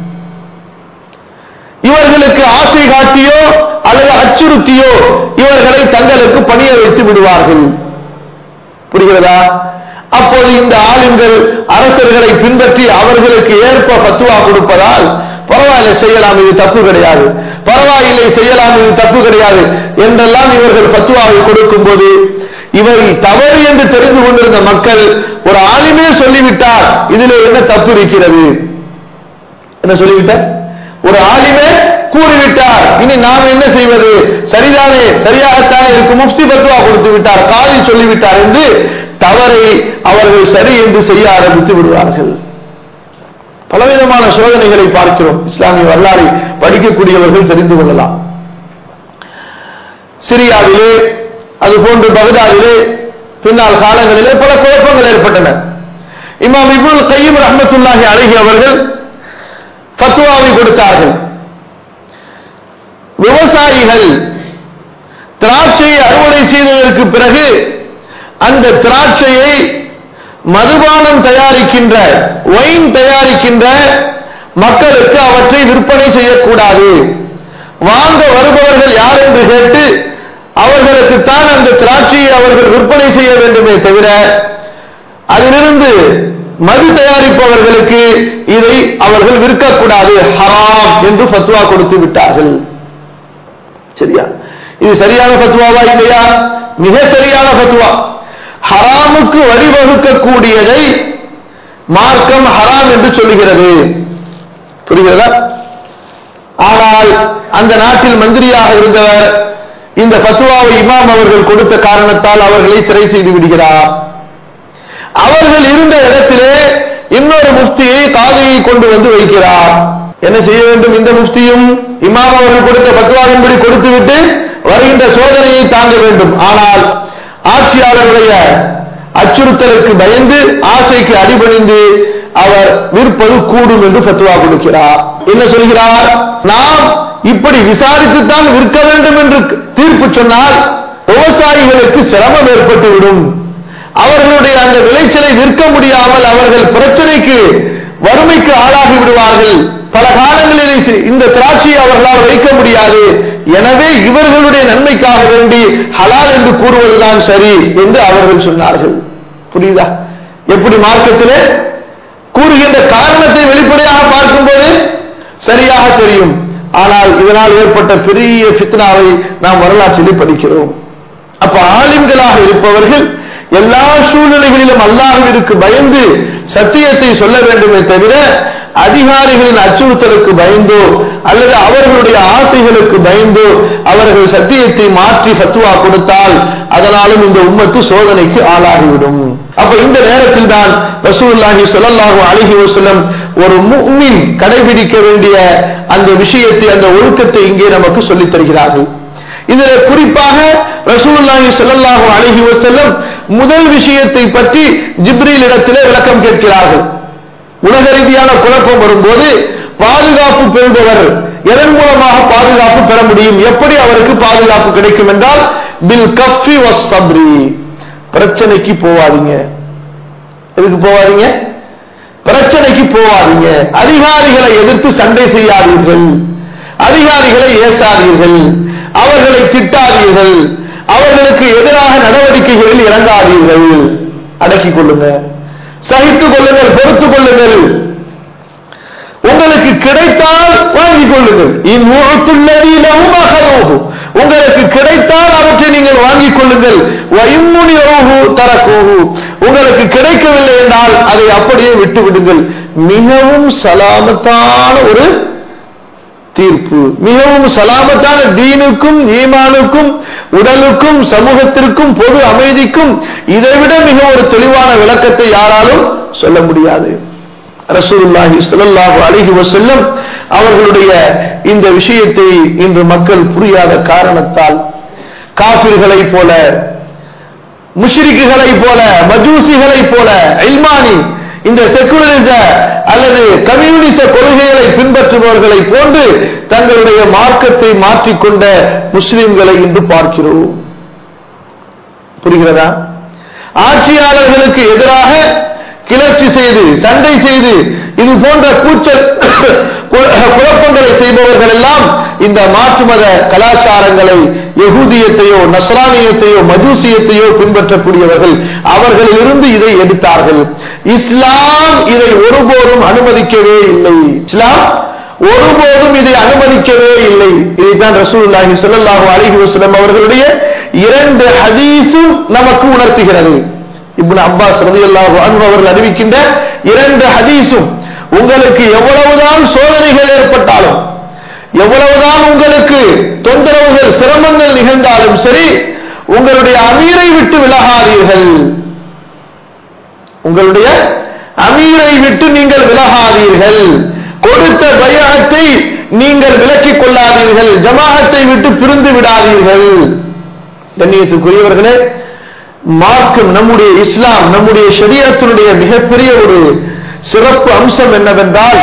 இவர்களுக்கு ஆசை காட்டியோ அல்லது அச்சுறுத்தியோ இவர்களை தங்களுக்கு பணிய வைத்து விடுவார்கள் புரிகிறதா அப்போது இந்த ஆளுங்கள் அரசர்களை பின்பற்றி அவர்களுக்கு ஏற்ப பத்துவா கொடுப்பதால் பரவாயில்லை செய்யலாம் இது தப்பு கிடையாது பரவாயில்லை செய்யலாம் இது தப்பு கிடையாது என்றெல்லாம் இவர்கள் பத்துவாவை கொடுக்கும் போது இவர் தவறு என்று தெரிந்து கொண்டிருந்த மக்கள் ஒரு ஆளுமே சொல்லிவிட்டார் இதில் என்ன தப்பு இருக்கிறது என்ன சொல்லிவிட்டார் ஒரு ஆலிமே கூறிவிட்டார் இனி நாம் என்ன செய்வது சரிதானே சரியாகத்தானே இருக்கு முஃப்தி பத்துவா கொடுத்து விட்டார் காதி சொல்லிவிட்டார் என்று தவறை அவர்கள் சரி என்று செய்ய ஆரம்பித்து விடுவார்கள் பலவிதமான சோதனைகளை பார்க்கிறோம் இஸ்லாமிய வரலாறை படிக்கக்கூடியவர்கள் தெரிந்து கொள்ளலாம் சிரியாவிலே அதுபோன்று பகதாதிலே பின்னால் காலங்களிலே பல குழப்பங்கள் ஏற்பட்டன இமாம் இபுல் கையும் ரஹமத்துல்லாஹி அழகி அவர்கள் பத்துவாவை கொடுத்தார்கள் விவசாயிகள் திராட்சையை அறுவடை செய்ததற்கு பிறகு அந்த திராட்சையை மதுபானம் தயாரிக்கின்ற ஒயின் தயாரிக்கின்ற மக்களுக்கு அவற்றை விற்பனை செய்யக்கூடாது வாங்க வருபவர்கள் யார் என்று கேட்டு அவர்களுக்குத்தான் அந்த திராட்சையை அவர்கள் விற்பனை செய்ய வேண்டுமே தவிர அதிலிருந்து மது தயாரிப்பவர்களுக்கு இதை அவர்கள் விற்கக்கூடாது ஹராம் என்று ஃபத்வா கொடுத்து விட்டார்கள் சரியா இது சரியான ஃபத்வாவா இல்லையா மிக சரியான ஃபத்வா ஹராமுக்கு வழிவகுக்கக்கூடியதை மார்க்கம் ஹராம் என்று சொல்லுகிறது புரிகிறதா ஆனால் அந்த நாட்டில் மந்திரியாக இருந்தவர் இந்த பத்துவாவை இமாம் அவர்கள் கொடுத்த காரணத்தால் அவர்களை சிறை செய்து விடுகிறார் அவர்கள் இருந்த இடத்திலே இன்னொரு முஃப்தியை காதையை கொண்டு வந்து வைக்கிறார் என்ன செய்ய வேண்டும் இந்த முஃப்தியும் இமாம் அவர்கள் கொடுத்த பத்துவாவின்படி கொடுத்துவிட்டு வருகின்ற சோதனையை தாங்க வேண்டும் ஆனால் ஆட்சியாளருடைய அச்சுறுத்தலுக்கு பயந்து ஆசைக்கு அடிபணிந்து அவர் விற்பது கூடும் என்று பத்துவா கொடுக்கிறார் என்ன சொல்கிறார் நாம் இப்படி விசாரித்துத்தான் விற்க வேண்டும் என்று தீர்ப்பு சொன்னால் விவசாயிகளுக்கு சிரமம் ஏற்பட்டுவிடும் அவர்களுடைய அந்த விளைச்சலை விற்க முடியாமல் அவர்கள் பிரச்சனைக்கு வறுமைக்கு ஆளாகி விடுவார்கள் பல காலங்களில் இந்த திராட்சையை அவர்களால் வைக்க முடியாது எனவே இவர்களுடைய நன்மைக்காக வேண்டி ஹலால் என்று கூறுவதுதான் சரி என்று அவர்கள் சொன்னார்கள் புரியுதா எப்படி மார்க்கத்திலே கூறுகின்ற காரணத்தை வெளிப்படையாக பார்க்கும்போது சரியாக தெரியும் ஆனால் இதனால் ஏற்பட்ட பெரிய பித்னாவை நாம் வரலாற்றிலே படிக்கிறோம் அப்ப ஆலிம்களாக இருப்பவர்கள் எல்லா சூழ்நிலைகளிலும் அல்லாஹ்விற்கு பயந்து சத்தியத்தை சொல்ல வேண்டுமே தவிர அதிகாரிகளின் அச்சுறுத்தலுக்கு பயந்தோ அல்லது அவர்களுடைய ஆசைகளுக்கு பயந்தோ அவர்கள் சத்தியத்தை மாற்றி ஃபத்வா கொடுத்தால் அதனாலும் இந்த உம்மத்து சோதனைக்கு ஆளாகிவிடும் அப்ப இந்த நேரத்தில் தான் ரசூலுல்லாஹி ஸல்லல்லாஹு அலைஹி வஸல்லம் ஒரு முஃமின் கடைபிடிக்க வேண்டிய அந்த விஷயத்தை அந்த ஒழுக்கத்தை இங்கே நமக்கு சொல்லித் தருகிறார்கள் இதுல குறிப்பாக ரசூலுல்லாஹி ஸல்லல்லாஹு அலைஹி வஸல்லம் முதல் விஷயத்தை பற்றி ஜிப்ரீல் இடத்திலே விளக்கம் கேட்கிறார்கள் உலக ரீதியான குழப்பம் வரும்போது பாதுகாப்பு பெறுபவர் எதன் மூலமாக பாதுகாப்பு பெற முடியும் எப்படி அவருக்கு பாதுகாப்பு கிடைக்கும் என்றால் பில் கஃபி வஸ் சப்ரி பிரச்சனைக்கு போவாதீங்க எதுக்கு போவாதீங்க பிரச்சனைக்கு போவாதீங்க அதிகாரிகளை எதிர்த்து சண்டை செய்யாதீர்கள் அதிகாரிகளை ஏசாதீர்கள் அவர்களை திட்டாதீர்கள் அவர்களுக்கு எதிராக நடவடிக்கைகளில் இறங்காதீர்கள் அடக்கிக் கொள்ளுங்க சகித்துக் கொள்ளுங்கள் பொறுத்துக் கொள்ளுங்கள் உங்களுக்கு கிடைத்தால் வாங்கிக் கொள்ளுங்கள் இந்நூற்றுள்ளதிலும் அகலோகும் உங்களுக்கு கிடைத்தால் அவற்றை நீங்கள் வாங்கிக் கொள்ளுங்கள் வைமுனி ரோகு தரக்கோகு உங்களுக்கு கிடைக்கவில்லை என்றால் அதை அப்படியே விட்டு விடுங்கள் மிகவும் சலாமத்தான ஒரு தீர்ப்பு மிகவும் சலாமத்தான தீனுக்கும் ஈமானுக்கும் உடலுக்கும் சமூகத்திற்கும் பொது அமைதிக்கும் இதைவிட மிக ஒரு தெளிவான விளக்கத்தை யாராலும் சொல்ல முடியாது ரசூலுல்லாஹி ஸல்லல்லாஹு அலைஹி வஸல்லம் அவர்களுடைய இந்த விஷயத்தை இன்று மக்கள் புரியாத காரணத்தால் காபிர்களைப் போல முஷ்ரிக்குகளைப் போல மஜூசிகளைப் போல இல்மானி இந்த செக்குலரிச அல்லது கம்யூனிச கொள்கைகளை பின்பற்றுபவர்களை போன்று தங்களுடைய மார்க்கத்தை மாற்றிக்கொண்ட முஸ்லிம்களை இன்று பார்க்கிறோம் புரிகிறதா ஆட்சியாளர்களுக்கு எதிராக கிளர்ச்சி செய்து சண்டை செய்து இது போன்ற கூச்சல் குழப்பங்களை செய்பவர்கள் எல்லாம் இந்த மாற்று மத கலாச்சாரங்களை யகூதியத்தையோ நஸ்ரானியத்தையோ மஜூசியத்தையோ பின்பற்றக்கூடியவர்கள் அவர்களிலிருந்து இதை எடுத்தார்கள் இஸ்லாம் இதை ஒருபோதும் அனுமதிக்கவே இல்லை இஸ்லாம் ஒருபோதும் இதை அனுமதிக்கவே இல்லை இதைத்தான் ரசூலுல்லாஹி ஸல்லல்லாஹு அலைஹி வஸல்லம் அவர்களுடைய இரண்டு ஹதீஸும் நமக்கு உணர்த்துகிறது இப்னு அப்பாஸ் ரலியல்லாஹு அன்ஹு அவர்கள் அறிவிக்கின்ற இரண்டு ஹதீஸும் உங்களுக்கு எவ்வளவுதான் சோதனைகள் ஏற்பட்டாலும் எவ்வளவுதான் உங்களுக்கு தொந்தரவுகள் சிரமங்கள் நிகழ்ந்தாலும் சரி உங்களுடைய அமீரை விட்டு விலகாதீர்கள் உங்களுடைய அமீரை விட்டு நீங்கள் விலகாதீர்கள் கொடுத்த பயத்தை நீங்கள் விலக்கிக் கொள்ளாதீர்கள் ஜமாகத்தை விட்டு பிரிந்து விடாதீர்கள் கண்ணியத்துக்குரியவர்களே மார்க்கம் நம்முடைய இஸ்லாம் நம்முடைய ஷரியத்தினுடைய மிகப்பெரிய ஒரு சிறப்பு அம்சம் என்னவென்றால்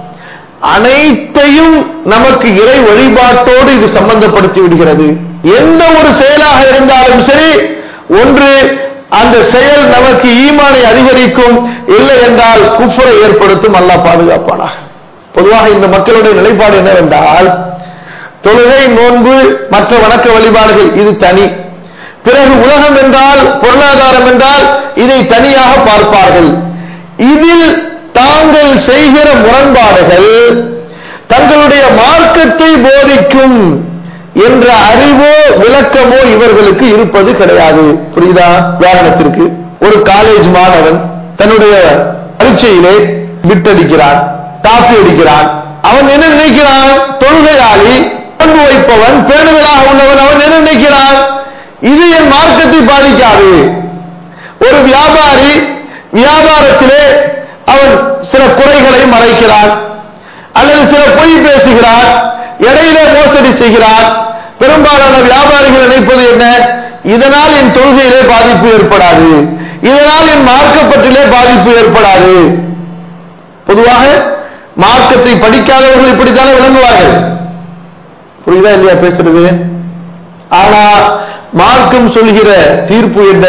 அனைத்தையும் நமக்கு இறை வழிபாட்டோடு இது சம்பந்தப்படுத்தி விடுகிறது எந்த ஒரு செயலாக இருந்தாலும் சரி ஒன்று அந்த செயல் நமக்கு ஈமானை அதிகரிக்கும் இல்லை என்றால் குஃபரை ஏற்படுத்தும் அல்லா பாதுகாப்பானாக பொதுவாக இந்த மக்களுடைய நிலைப்பாடு என்னவென்றால் தொழுகை நோன்பு மற்ற வணக்க வழிபாடுகள் இது தனி பிறகு உலகம் என்றால் பொருளாதாரம் என்றால் இதை தனியாக பார்ப்பார்கள் இதில் தாங்கள் செய்கிற முரண்பாடுகள் தங்களுடைய மார்க்கத்தை போதிக்கும் என்ற அறிவோ விளக்கமோ இவர்களுக்கு இருப்பது கிடையாது புரியுதா உதாரணத்திற்கு ஒரு காலேஜ் மாணவன் தன்னுடைய பரீட்சையிலே விட்டடிக்கிறான் டாப்பி அடிக்கிறான் அவன் என்ன நினைக்கிறான் தொழுகையாளி பண்பு வைப்பவன் பேணுதலாக உள்ளவன் அவன் என்ன நினைக்கிறான் இது என் மார்க்கத்தை பாதிக்காது ஒரு வியாபாரி வியாபாரத்திலே அவன் சில குறைகளை மறைக்கிறான் அல்லது சில பொய் பேசுகிறான் இடையிலே மோசடி செய்கிறான் பெரும்பாலான வியாபாரிகள் நினைப்பது என்ன இதனால் என் தொழுகையிலே பாதிப்பு ஏற்படாது இதனால் என் மார்க்கப்பட்டிலே பாதிப்பு ஏற்படாது பொதுவாக மார்க்கத்தை படிக்காதவர்கள் இப்படித்தானே விளங்குவார்கள் புரியுதா இல்லையா பேசுறது ஆனா மார்க்கம் சொல்கிற தீர்ப்பு என்ன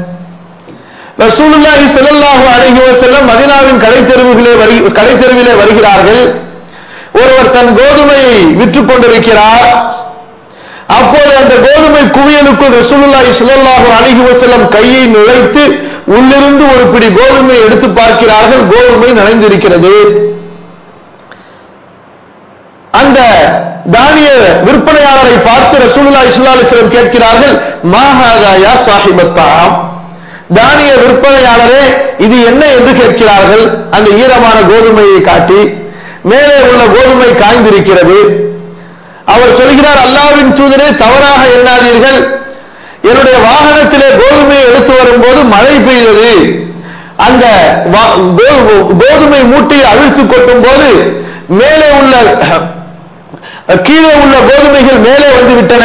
ரசூலுல்லாஹி ஸல்லல்லாஹு அலைஹி வஸல்லம் மதீனாவின் கடைத்தெருவுகளே கடைத்தெருவிலே வருகிறார்கள் ஒருவர் தன் கோதுமையை விற்றுக் கொண்டிருக்கிறார் அப்போது அந்த கோதுமை குவியலுக்குள் ரசூலுல்லாஹி ஸல்லல்லாஹு அலைஹி வஸல்லம் கையை நுழைத்து உள்ளிருந்து ஒரு பிடி கோதுமை எடுத்து பார்க்கிறார்கள் கோதுமை நனைந்திருக்கிறது அந்த தானிய விற்பனையாளரை பார்த்து ரசூலுல்லா இஸ்லா அலிஸ்லம் கேட்கிறார்கள் மாஹாதாயா சாஹிபத்தாம் தானிய விற்பனையாளரே இது என்ன என்று கேட்கிறார்கள் அந்த ஈரமான கோதுமையை காட்டி மேலே உள்ள கோதுமை காய்ந்திருக்கிறது அவர் சொல்கிறார் அல்லாவின் தூதரே தவறாக எண்ணாதீர்கள் என்னுடைய வாகனத்திலே கோதுமையை எடுத்து வரும்போது மழை பெய்தது அந்த கோதுமை மூட்டையை அழுத்து கொட்டும் போது மேலே உள்ள கீழே உள்ள கோதுமைகள் மேலே வந்து விட்டன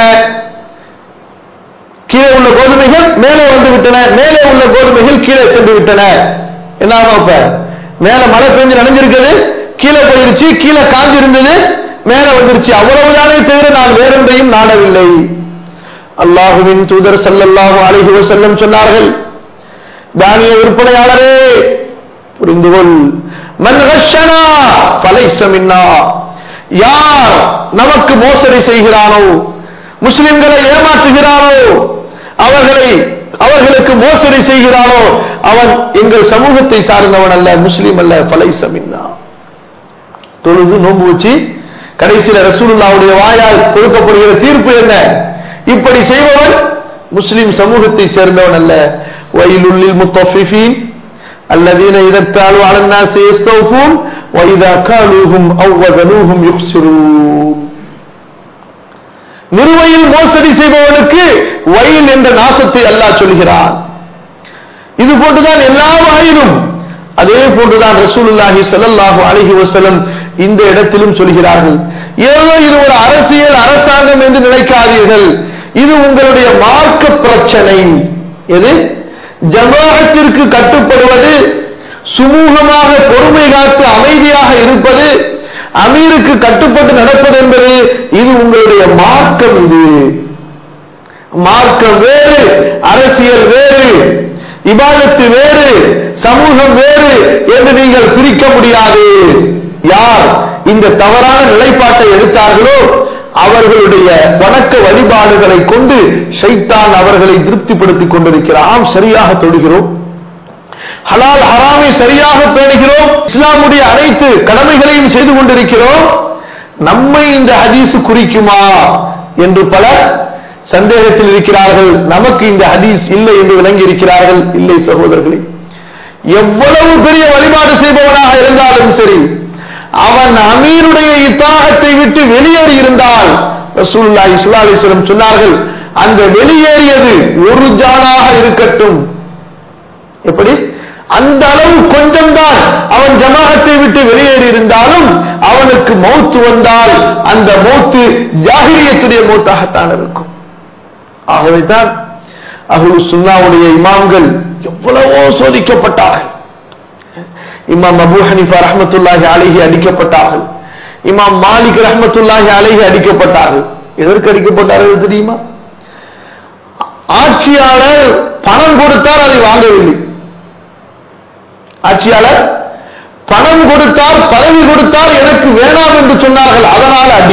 கீழே உள்ள கோதுமைகள் மேலே வந்து விட்டன மேலே உள்ள கோதுமைகள் கீழே சென்று விட்டன என்ன இப்ப மேல மழை பெஞ்சு நனைஞ்சிருக்குது கீழே போயிருச்சு கீழே காஞ்சி இருந்தது மேல வந்துருச்சு அவ்வளவுதானே தவிர நான் வேறொன்றையும் நாடவில்லை அல்லாஹுவின் தூதர் சல்லல்லாஹு அலைஹி வஸல்லம் சொன்னார்கள் தானிய விற்பனையாளரே புரிந்து கொள் மன் கஷனா ஃபலைஸ மின்னா யார் நமக்கு மோசடி செய்கிறானோ முஸ்லிம்களை ஏமாற்றுகிறானோ அவர்களை அவர்களுக்கு மோசடி செய்கிறானோ அவன் எங்கள் சமூகத்தை சார்ந்தவன் அல்ல முஸ்லீம் அல்ல பலைச மின்னா தொழுது நோன்பு வச்சு கடைசியில ரசூலுல்லாவுடைய வாயால் கொடுக்கப்படுகிற தீர்ப்பு என்ன இப்படி செய்பவன் முஸ்லிம் சமூகத்தை சேர்ந்தவன் அல்ல வயலுள்ளில் முத்தஃபிஃபீன் الذين إذا اكتالوا على الناس يستوفون وإذا كالوهم أو وزنوهم يخسرون நிறுவையில் மோசடி செய்பவனுக்கு வயல் என்ற நாசத்தை அல்லாஹ் சொல்கிறான் இது போன்றுதான் எல்லா வாயிலும் அதே போன்றுதான் ரசூலுல்லாஹி ஸல்லல்லாஹு அலைஹி வஸல்லம் இந்த இடத்திலும் சொல்கிறார்கள் ஏதோ இது ஒரு அரசியல் அரசாங்கம் என்று நினைக்காதீர்கள் இது உங்களுடைய மார்க்க பிரச்சனை எது ஜமாஅத்திற்கு கட்டுப்படுவது சுமூகமாக பொறுமை காத்து அமைதியாக இருப்பது அமீருக்கு கட்டுப்பட்டு நடப்பது என்பது இது உங்களுடைய மார்க்கம் இது மார்க்கம் வேறு அரசியல் வேறு இபாதத்து வேறு சமூகம் வேறு என்று நீங்கள் பிரிக்க முடியாது யார் இந்த தவறான நிலைப்பாட்டை எடுத்தார்களோ அவர்களுடைய வணக்க வழிபாடுகளை கொண்டு ஷைத்தான் அவர்களை திருப்திப்படுத்திக் கொண்டிருக்கிறான் சரியாக தொடுகிறோம் ஹலால் ஹராமை சரியாக பேணுகிறோம் இஸ்லாமுடைய அனைத்து கடமைகளையும் செய்து கொண்டிருக்கிறோம் நம்மை இந்த ஹதீஸ் குறிக்குமா என்று பலர் சந்தேகத்தில் இருக்கிறார்கள் நமக்கு இந்த ஹதீஸ் இல்லை என்று விளங்கி இருக்கிறார்கள் இல்லை சகோதரர்களே எவ்வளவு பெரிய வழிபாடு செய்பவனாக இருந்தாலும் சரி அவன் அமீருடைய இத்தாகத்தை விட்டு வெளியேறி இருந்தால் ரசூல்லா இஸ்லா அலிஸ்லம் சொன்னார்கள் அந்த வெளியேறியது ஒரு ஜானாக இருக்கட்டும் எப்படி அந்த அளவு கொஞ்சம்தான் அவன் ஜமாகத்தை விட்டு வெளியேறி இருந்தாலும் அவனுக்கு மௌத்து வந்தால் அந்த மௌத்து ஜாகிரியத்துடைய மௌத்தாகத்தான் இருக்கும் ஆகவேதான் அகுல் சுன்னாவுடைய இமாம்கள் எவ்வளவோ சோதிக்கப்பட்டார்கள் இமாம் அபு ஹனிஃபா ரஹமத்துல்லாஹி அழகி அடிக்கப்பட்டார்கள் இமாம் மாலிக் ரஹமத்துல்லாஹி அழகி அடிக்கப்பட்டார்கள் எதற்கு அடிக்கப்பட்டார்கள் தெரியுமா ஆட்சியாளர் பணம் கொடுத்தால் அதை வாங்கவில்லை ஆட்சியாளர் பணம் கொடுத்தார் பதவி கொடுத்தார் எனக்கு வேணாம் என்று சொன்னார்கள் அதனால் அடி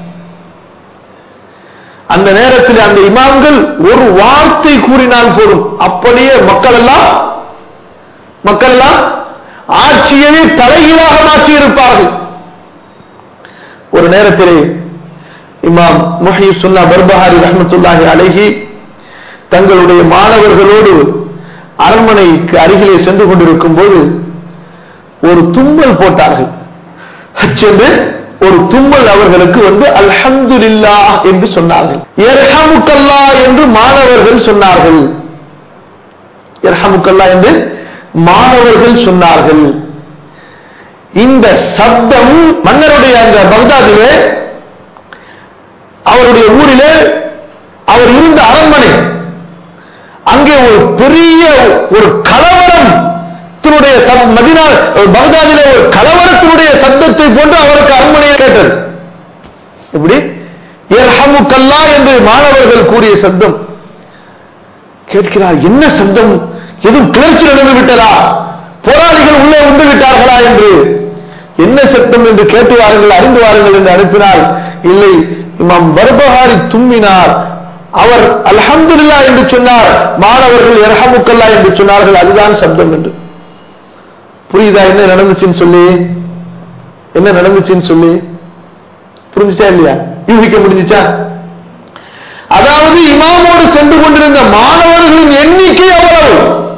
அந்த நேரத்தில் அந்த இமாம்கள் ஒரு வார்த்தை கூறினால் போதும் அப்படியே மக்கள் எல்லாம் மக்கள் எல்லாம் ஆட்சியவே தலைகீழாக மாற்றி இருப்பார்கள் ஒரு நேரத்திலே இமாம் முஹி சுல்லா பர்பஹாரி ரஹமத்துல்லாஹி அழகி தங்களுடைய மாணவர்களோடு அரண்மனைக்கு அருகிலே சென்று கொண்டிருக்கும் போது ஒரு தும்மல் போட்டார்கள் சென்று ஒரு தும்மல் அவர்களுக்கு வந்து அல்ஹம்துலில்லா என்று சொன்னார்கள் எர்ஹமுக்கல்லா என்று மாணவர்கள் சொன்னார்கள் எர்ஹமுக்கல்லா என்று மாணவர்கள் சொன்னார்கள் இந்த சப்தம் மன்னருடைய அந்த பக்தாதிலே அவருடைய ஊரிலே அவர் இருந்த அரண்மனை அங்கே ஒரு பெரிய ஒரு கலவரம் மதினா பகதாதிலே ஒரு கலவரத்தினுடைய சப்தத்தை போன்று அவருக்கு அரண்மனையை கேட்டது எப்படி கல்லா என்று மாணவர்கள் கூறிய சப்தம் கேட்கிறார் என்ன சப்தம் எதுவும் கிளர்ச்சி நடந்து விட்டதா போராளிகள் உள்ளே வந்து விட்டார்களா என்று என்ன சத்தம் என்று கேட்டு வாருங்கள் அறிந்து வாருங்கள் என்று அனுப்பினார் இல்லை இமாம் பர்பஹாரி தும்மினார் அவர் அல்ஹம்துல்லா என்று சொன்னார் மாணவர்கள் எர்ஹமுக்கல்லா என்று சொன்னார்கள் அதுதான் சப்தம் என்று புரியுதா என்ன நடந்துச்சுன்னு சொல்லி என்ன நடந்துச்சுன்னு சொல்லி புரிஞ்சுட்டா இல்லையா யூகிக்க முடிஞ்சுச்சா அதாவது இமாமோடு சென்று கொண்டிருந்த மாணவர்களின் எண்ணிக்கை அவ்வளவு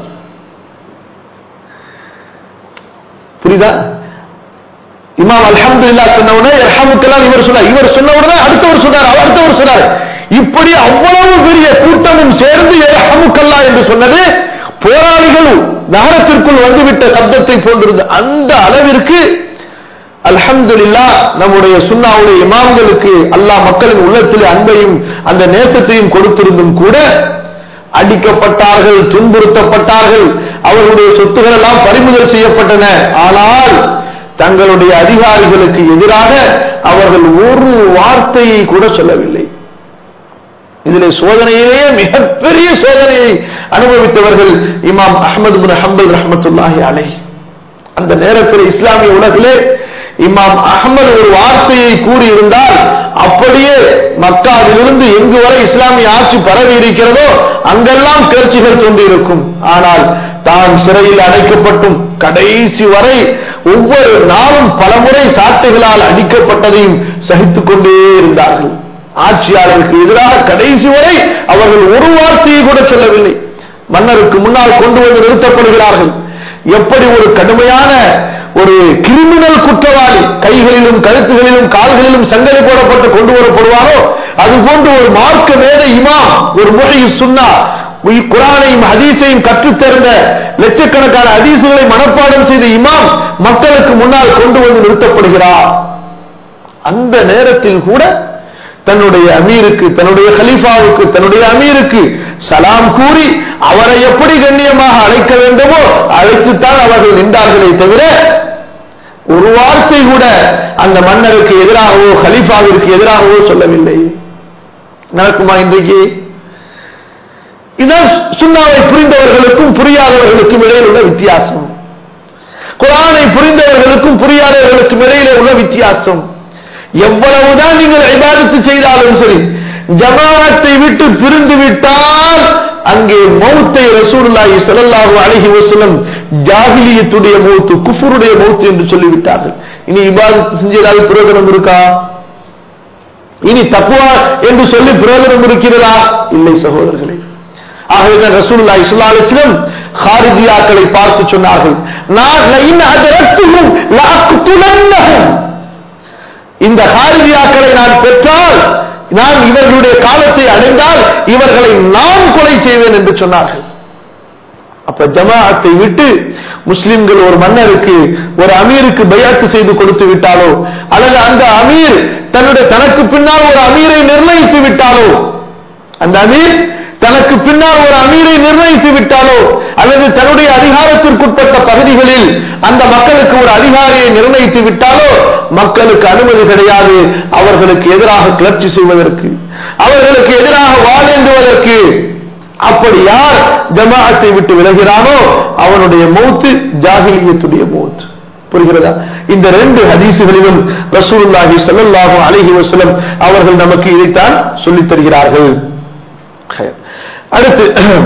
புரியுதா இமாம் அல்ஹம்துலில்லா சொன்ன உடனே இரஹமுக்கெல்லாம் இவர் சொன்னார் இவர் சொன்ன உடனே அடுத்தவர் சொன்னார் அவர் அடுத்தவர் சொன்னார் இப்படி அவ்வளவு பெரிய கூட்டமும் சேர்ந்து இரஹமுக்கல்லா என்று சொன்னது போராளிகள் நகரத்திற்குள் வந்துவிட்ட சப்தத்தை போன்றிருந்த அந்த அளவிற்கு அல்ஹம்துலில்லா நம்முடைய சுன்னாவுடைய இமாம்களுக்கு அல்லாஹ் மக்களின் உள்ளத்தில் அன்பையும் அந்த நேசத்தையும் கொடுத்திருந்தும் கூட அடிக்கப்பட்டார்கள் துன்புறுத்தப்பட்டார்கள் அவர்களுடைய சொத்துக்கள் எல்லாம் பறிமுதல் செய்யப்பட்டன ஆனால் தங்களுடைய அதிகாரிகளுக்கு எதிராக அவர்கள் ஒரு வார்த்தையை கூட சொல்லவில்லை இதிலே சோதனையிலேயே மிகப்பெரிய சோதனையை அனுபவித்தவர்கள் இமாம் அஹமது பின் ஹம்பல் ரஹமத்துல்லாஹி அலை அந்த நேரத்தில் இஸ்லாமிய உலகிலே இமாம் அகமது ஒரு வார்த்தையை கூறியிருந்தால் அப்படியே மக்காவிலிருந்து எங்கு வரை இஸ்லாமிய ஆட்சி பரவி இருக்கிறதோ அங்கெல்லாம் கிளர்ச்சிகள் தோன்றியிருக்கும் ஆனால் தான் சிறையில் அடைக்கப்பட்டும் கடைசி வரை ஒவ்வொரு நாளும் பலமுறை சாட்டைகளால் அடிக்கப்பட்டதையும் சகித்துக் கொண்டே இருந்தார்கள் ஆட்சியாளருக்கு எதிராக கடைசி வரை அவர்கள் ஒரு வார்த்தையை கூட சொல்லவில்லை மன்னருக்கு முன்னால் கொண்டு வந்து நிறுத்தப்படுகிறார்கள் எப்படி ஒரு கடுமையான ஒரு கிரிமினல் குற்றவாளி கைகளிலும் கழுத்துகளிலும் கால்களிலும் சங்கலை போடப்பட்டு கொண்டு வரப்படுவாரோ அது போன்று ஒரு மார்க்க மேத இமாம் ஒரு மொழி சுன்னா குரானையும் ஹதீஸையும் கற்றுத்தேர்ந்த லட்சக்கணக்கான ஹதீசுகளை மனப்பாடம் செய்த இமாம் மக்களுக்கு முன்னால் கொண்டு வந்து நிறுத்தப்படுகிறார் அந்த நேரத்தில் கூட தன்னுடைய அமீருக்கு தன்னுடைய ஹலீஃபாவுக்கு தன்னுடைய அமீருக்கு சலாம் கூறி அவரை எப்படி கண்ணியமாக அழைக்க வேண்டுமோ அழைத்துத்தான் அவர்கள் நின்றார்களே தவிர ஒரு வார்த்தை கூட அந்த மன்னருக்கு எதிராகவோ ஹலீஃபாவிற்கு எதிராகவோ சொல்லவில்லை நடக்குமா இன்றைக்கு இதான் சுண்ணாவை புரிந்தவர்களுக்கும் புரியாதவர்களுக்கும் இடையில் உள்ள வித்தியாசம் குரானை புரிந்தவர்களுக்கும் புரியாதவர்களுக்கும் இடையில உள்ள வித்தியாசம் எவ்வளவுதான் நீங்கள் இபாதத்து செய்தாலும் சரி ஜமாத்தை விட்டு பிரிந்து விட்டால் அங்கே மௌத்தை ரசூலுல்லாஹி ஸல்லல்லாஹு அலைஹி வஸல்லம் ஜாஹிலியத்துடைய மௌத்து குஃபருடைய மௌத்து என்று சொல்லிவிட்டார்கள் இனி இபாதத்து செஞ்சதால் பிரயோஜனம் இருக்கா இனி தக்குவா என்று சொல்லி பிரயோஜனம் இருக்கிறதா இல்லை சகோதரர்களே ஆகவேதான் ரசூலுல்லாஹி ஸல்லல்லாஹு அலைஹி வஸல்லம் ஹாரிஜியாக்களை பார்த்து சொன்னார்கள் நான் லைன் அதரத்துஹும் லஅக்துலன்னஹும் இந்த ஹாரிஜியாக்களை நான் பெற்றால் நான் இவர்களுடைய காலத்தை அடைந்தால் இவர்களை நான் கொலை செய்வேன் என்று சொன்னார்கள் அப்ப ஜமாஅத்தை விட்டு முஸ்லிம்கள் ஒரு மன்னருக்கு ஒரு அமீருக்கு பயாத்து செய்து கொடுத்து விட்டாலோ அல்லது அந்த அமீர் தன்னுடைய தனக்கு பின்னால் ஒரு அமீரை நிர்ணயித்து விட்டாலோ அந்த அமீர் தனக்கு பின்னால் ஒரு அமீரை நிர்ணயித்து விட்டாலோ அல்லது தன்னுடைய அதிகாரத்திற்குட்பட்ட பகுதிகளில் அந்த மக்களுக்கு ஒரு அதிகாரியை நிர்ணயித்து விட்டாலோ மக்களுக்கு அனுமதி கிடையாது அவர்களுக்கு எதிராக கிளர்ச்சி செய்வதற்கு அவர்களுக்கு எதிராக வாழேந்துவதற்கு அப்படி யார் ஜமாஅத்தை விட்டு விலகிறானோ அவனுடைய மௌத்து ஜாகிலியத்துடைய மௌத்து புரிகிறதா இந்த ரெண்டு ஹதீசுகளிலும் ரசூலுல்லாஹி ஸல்லல்லாஹு அலைஹி வஸல்லம் அவர்கள் நமக்கு இதைத்தான் சொல்லித் தருகிறார்கள் அடுத்து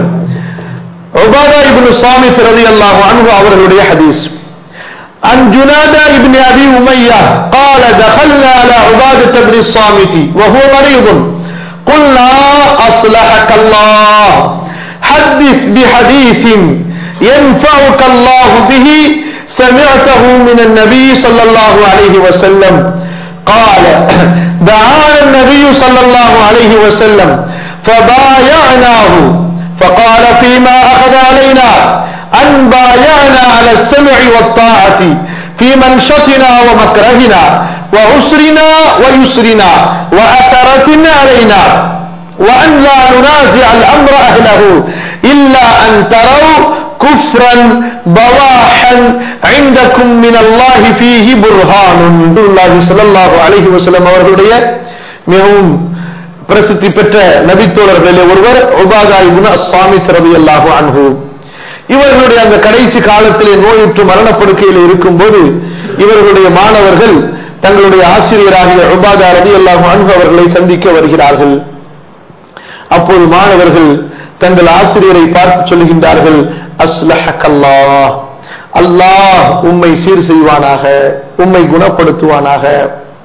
உபாதா இப்னு சாமித் ரலியல்லாஹு அன்ஹு அவர்களுடைய ஹதீஸ் عن جنادة بن أبي أمية قال دخلنا على عبادة بن الصامت وهو مريض قلنا أصلحك الله حدث بحديث ينفعك الله به سمعته من النبي صلى الله عليه وسلم قال دعانا النبي صلى الله عليه وسلم فبايعناه فقال فيما أخذ علينا أن بايعنا على السمع والطاعة في منشطنا ومكرهنا وعسرنا ويسرنا وأثرة علينا وأن لا ننازع الأمر أهله إلا أن تروا كفرا بواحا عندكم من الله فيه برهان الله صلى الله عليه وسلم அவர்களுடைய மிகவும் பிரசித்தி பெற்ற நபித்தோழர்களிலே ஒருவர் உபாதா இப்னு அஸ்ஸாமித் ரலியல்லாஹு அன்ஹு இவர்களுடைய அந்த கடைசி காலத்திலே நோயுற்று மரணப்படுக்கையில் இருக்கும்போது இவர்களுடைய மாணவர்கள் தங்களுடைய ஆசிரியராகிய உபாதா ரலியல்லாஹு அன்ஹு அவர்களை சந்திக்க வருகிறார்கள் அப்போது மாணவர்கள் தங்கள் ஆசிரியரை பார்த்து சொல்லுகின்றார்கள் அஸ்லஹக்கல்லாஹ் அல்லாஹ் உம்மை சீர் செய்வானாக உம்மை குணப்படுத்துவானாக